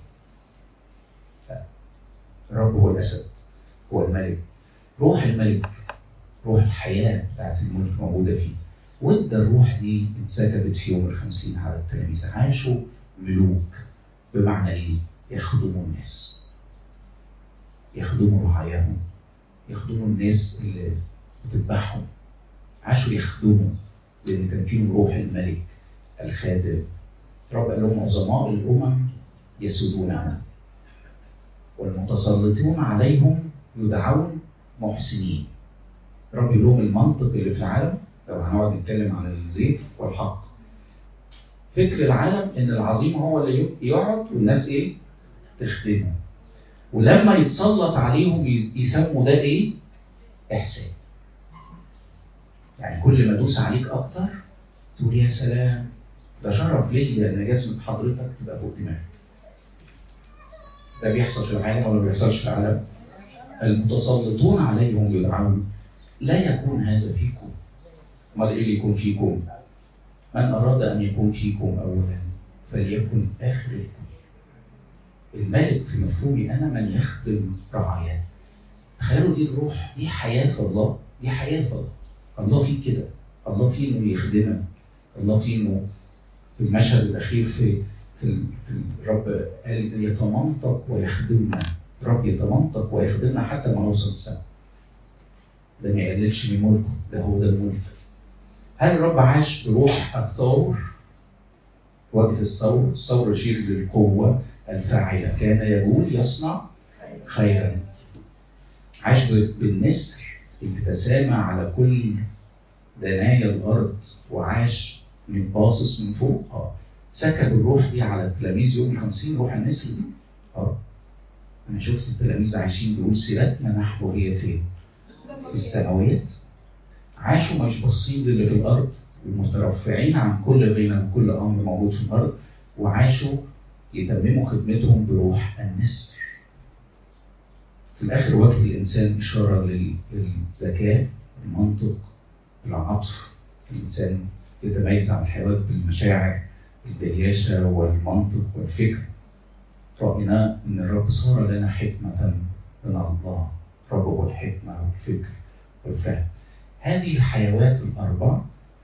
S1: الرب هو الاسد هو الملك روح الملك روح الحياه بتاعت الملك موجوده فيه وادى الروح دي انسكبت في يوم الخمسين على التلاميذ عاشوا ملوك بمعنى ايه؟ يخدموا الناس يخدموا رعاياهم يخدموا الناس اللي بتذبحهم عاشوا يخدموا لان كان فيهم روح الملك الخادم رب قال لهم عظماء الامم يسودوننا والمتسلطون عليهم يدعون محسنين رب يقول لهم المنطق اللي في العالم لو هنقعد نتكلم عن الزيف والحق فكر العالم ان العظيم هو اللي يقعد والناس ايه تخدمه ولما يتسلط عليهم يسموا ده ايه احسان يعني كل ما ادوس عليك اكتر تقول يا سلام ده شرف ليا ان جسمة حضرتك تبقى فوق دماغي. ده بيحصل في العالم ولا ما بيحصلش في العالم؟ المتسلطون عليهم يدعون لا يكون هذا فيكم. امال ايه اللي يكون فيكم؟ من اراد ان يكون فيكم اولا فليكن اخر الكل. الملك في مفهومي انا من يخدم رعاياه. تخيلوا دي الروح دي حياه في الله دي حياه في الله. الله فيه كده الله فيه انه يخدمك الله فيه انه في المشهد الاخير في في, في الرب قال يتمنطق ويخدمنا الرب يتمنطق ويخدمنا حتى ما نوصل السماء ده ما يقللش من ملكه ده هو ده الملك هل الرب عاش بروح الثور وجه الثور الثور يشير للقوة الفاعلة كان يقول يصنع خيرا عاش بالنسر اللي تسامى على كل دنايا الأرض وعاش من باصص من فوق اه سكب الروح دي على التلاميذ يوم الخمسين روح النسر دي اه انا شفت التلاميذ عايشين بيقول سيرتنا نحن هي فين؟ في السماويات عاشوا مش باصين للي في الارض ومترفعين عن كل غنى وكل امر موجود في الارض وعاشوا يتمموا خدمتهم بروح النسر في الآخر وجه الإنسان إشارة لل- للذكاء المنطق العطف الإنسان يتميز عن الحيوانات بالمشاعر الجياشة والمنطق والفكر رأينا أن الرب صار لنا حكمة من الله رب هو الحكمة والفكر والفهم هذه الحيوات الأربع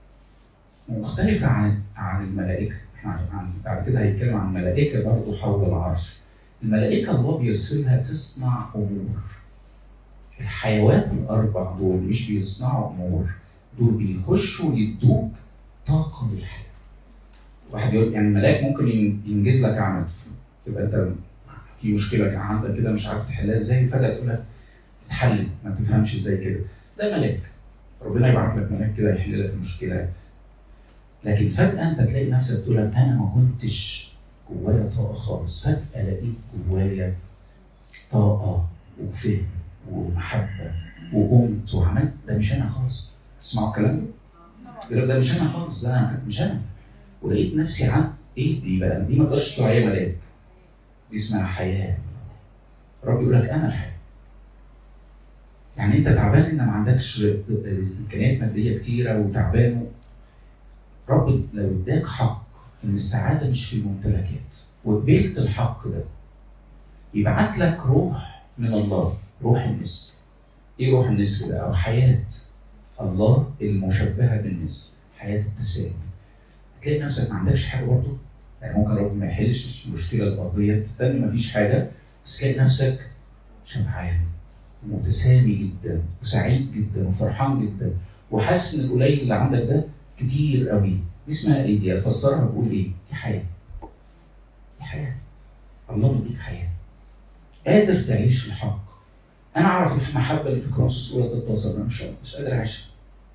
S1: مختلفة عن عن الملائكة احنا عن بعد كده هيتكلم عن الملائكة برضه حول العرش الملائكة الله بيرسلها تصنع أمور الحيوات الأربع دول مش بيصنعوا أمور دول بيخشوا يدوك طاقة للحياة واحد يقول يعني الملاك ممكن ين- ينجز لك عمل تبقى انت في مشكله عندك كده مش عارف تحلها ازاي فجاه تقول لك اتحلت ما تفهمش ازاي كده ده ملاك ربنا يبعت لك ملاك كده يحل لك المشكله لكن فجاه انت تلاقي نفسك تقول لك انا ما كنتش جوايا طاقه خالص فجاه لقيت جوايا طاقه وفهم ومحبه وقمت وعملت ده مش انا خالص تسمعوا الكلام ده؟ يقول لك ده مش انا خالص ده انا مش انا ولقيت نفسي عن ايه دي بقى دي ما تقدرش تقول عليها ملاك دي اسمها حياه الرب يقول لك انا الحياه يعني انت تعبان ان ما عندكش امكانيات ماديه كتيره وتعبان رب لو اداك حق ان السعاده مش في الممتلكات وقبلت الحق ده يبعت لك روح من الله روح النسر ايه روح النسر ده او حياه الله المشبهه بالنسر حياه التسامي تلاقي نفسك ما عندكش حاجه برضه يعني ممكن رب ما يحلش المشكله الارضيه تاني ما فيش حاجه بس تلاقي نفسك شبعان ومتسامي جدا وسعيد جدا وفرحان جدا وحاسس ان القليل اللي عندك ده كتير قوي دي اسمها ايه دي؟ افسرها بقول ايه؟ دي حياه دي حياه الله مديك حياه قادر تعيش الحق انا اعرف المحبه اللي في كرونسوس اولى 13 انا مش مش قادر اعيشها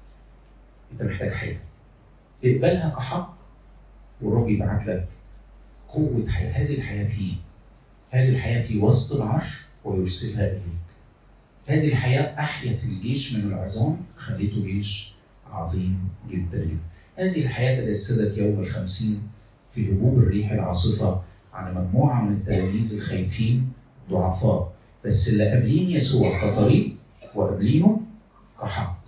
S1: انت محتاج حياه اقبلها كحق والرب يبعت لك قوة حياة هذه الحياة فيه هذه الحياة في وسط العرش ويرسلها إليك هذه الحياة أحيت الجيش من العظام خليته جيش عظيم جدا جدا هذه الحياة تجسدت يوم الخمسين في هبوب الريح العاصفة على مجموعة من التلاميذ الخايفين ضعفاء بس اللي قابلين يسوع كطريق وقابلينه كحق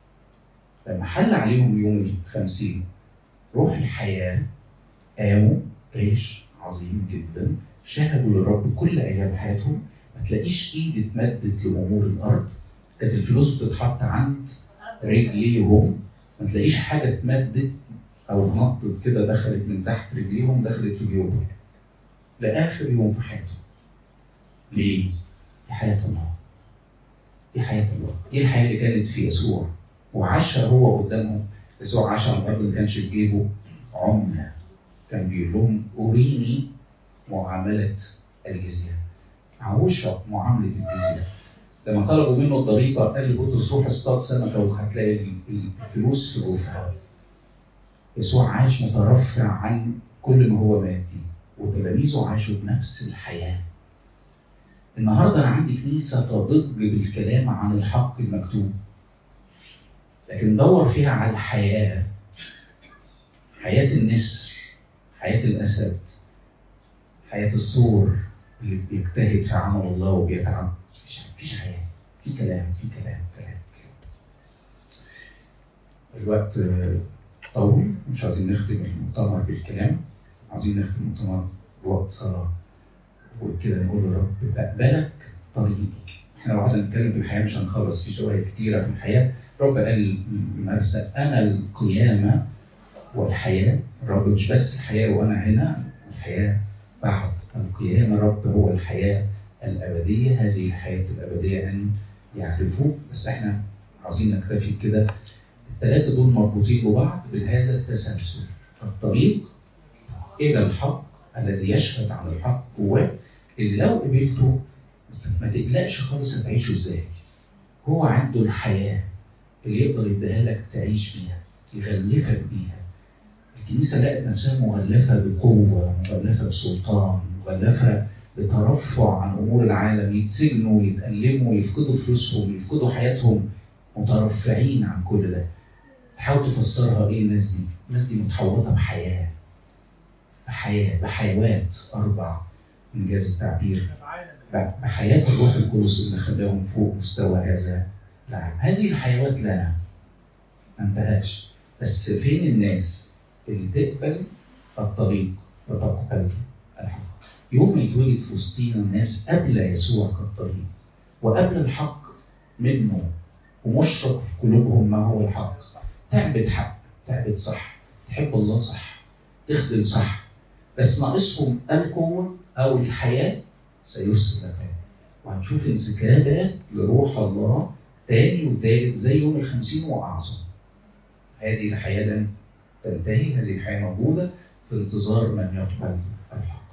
S1: لما حل عليهم يوم الخمسين روح الحياة قاموا جيش عظيم جدا شهدوا للرب كل ايام حياتهم ما تلاقيش ايد اتمدت لامور الارض كانت الفلوس بتتحط عند رجليهم ما تلاقيش حاجه اتمدت او نطت كده دخلت من تحت رجليهم دخلت في جيوبهم لاخر يوم في حياتهم ليه؟ دي حياه الله دي حياه الله دي الحياه اللي كانت في يسوع وعاشها هو قدامهم يسوع عاش على الارض ما كانش في جيبه عمله كان بيقول لهم أريني معاملة الجزية عوش معاملة الجزية لما طلبوا منه الضريبة قال لبطرس روح اصطاد سمكة وهتلاقي الفلوس في جوفها يسوع عاش مترفع عن كل ما هو مادي وتلاميذه عاشوا بنفس الحياة النهارده أنا عندي كنيسة تضج بالكلام عن الحق المكتوب لكن دور فيها على الحياة حياة النسر حياة الأسد حياة الثور اللي بيجتهد في عمل الله وبيتعب مفيش مفيش حياة في كلام في كلام كلام كلام الوقت طول مش عايزين نختم المؤتمر بالكلام عايزين نختم المؤتمر بوقت صلاة وكده نقول له رب تقبلك طريقي احنا لو قعدنا نتكلم في الحياة مش هنخلص في شواهد كتيرة في الحياة رب قال المرسى أنا القيامة والحياة الرب مش بس الحياة وأنا هنا الحياة بعد القيامة الرب هو الحياة الأبدية هذه الحياة الأبدية أن يعرفوك بس احنا عاوزين نكتفي بكده الثلاثة دول مربوطين ببعض بهذا التسلسل الطريق إلى الحق الذي يشهد عن الحق جواك اللي لو قبلته ما تقلقش خالص هتعيشه ازاي هو عنده الحياة اللي يقدر يديها لك تعيش بيها يغلفك بيها الكنيسة لقت نفسها مغلفة بقوة مغلفة بسلطان مغلفة بترفع عن أمور العالم يتسجنوا يتألموا يفقدوا فلوسهم يفقدوا حياتهم مترفعين عن كل ده تحاول تفسرها ايه الناس دي؟ الناس دي متحوطة بحياة بحياة بحيوات أربع إنجاز التعبير بحياة الروح القدس اللي خلاهم فوق مستوى هذا العالم هذه الحيوات لنا ما انتهتش بس فين الناس اللي تقبل الطريق وتقبل الحق يوم ما يتولد في وسطينا الناس قبل يسوع كالطريق وقبل الحق منه ومشرق في قلوبهم ما هو الحق تعبد حق تعبد صح تحب الله صح تخدم صح بس ناقصهم القوة أو الحياة سيرسل لك وهنشوف انسكابات لروح الله تاني وتالت زي يوم الخمسين وأعظم هذه الحياة لن تنتهي هذه الحياة موجودة في انتظار من يقبل الحق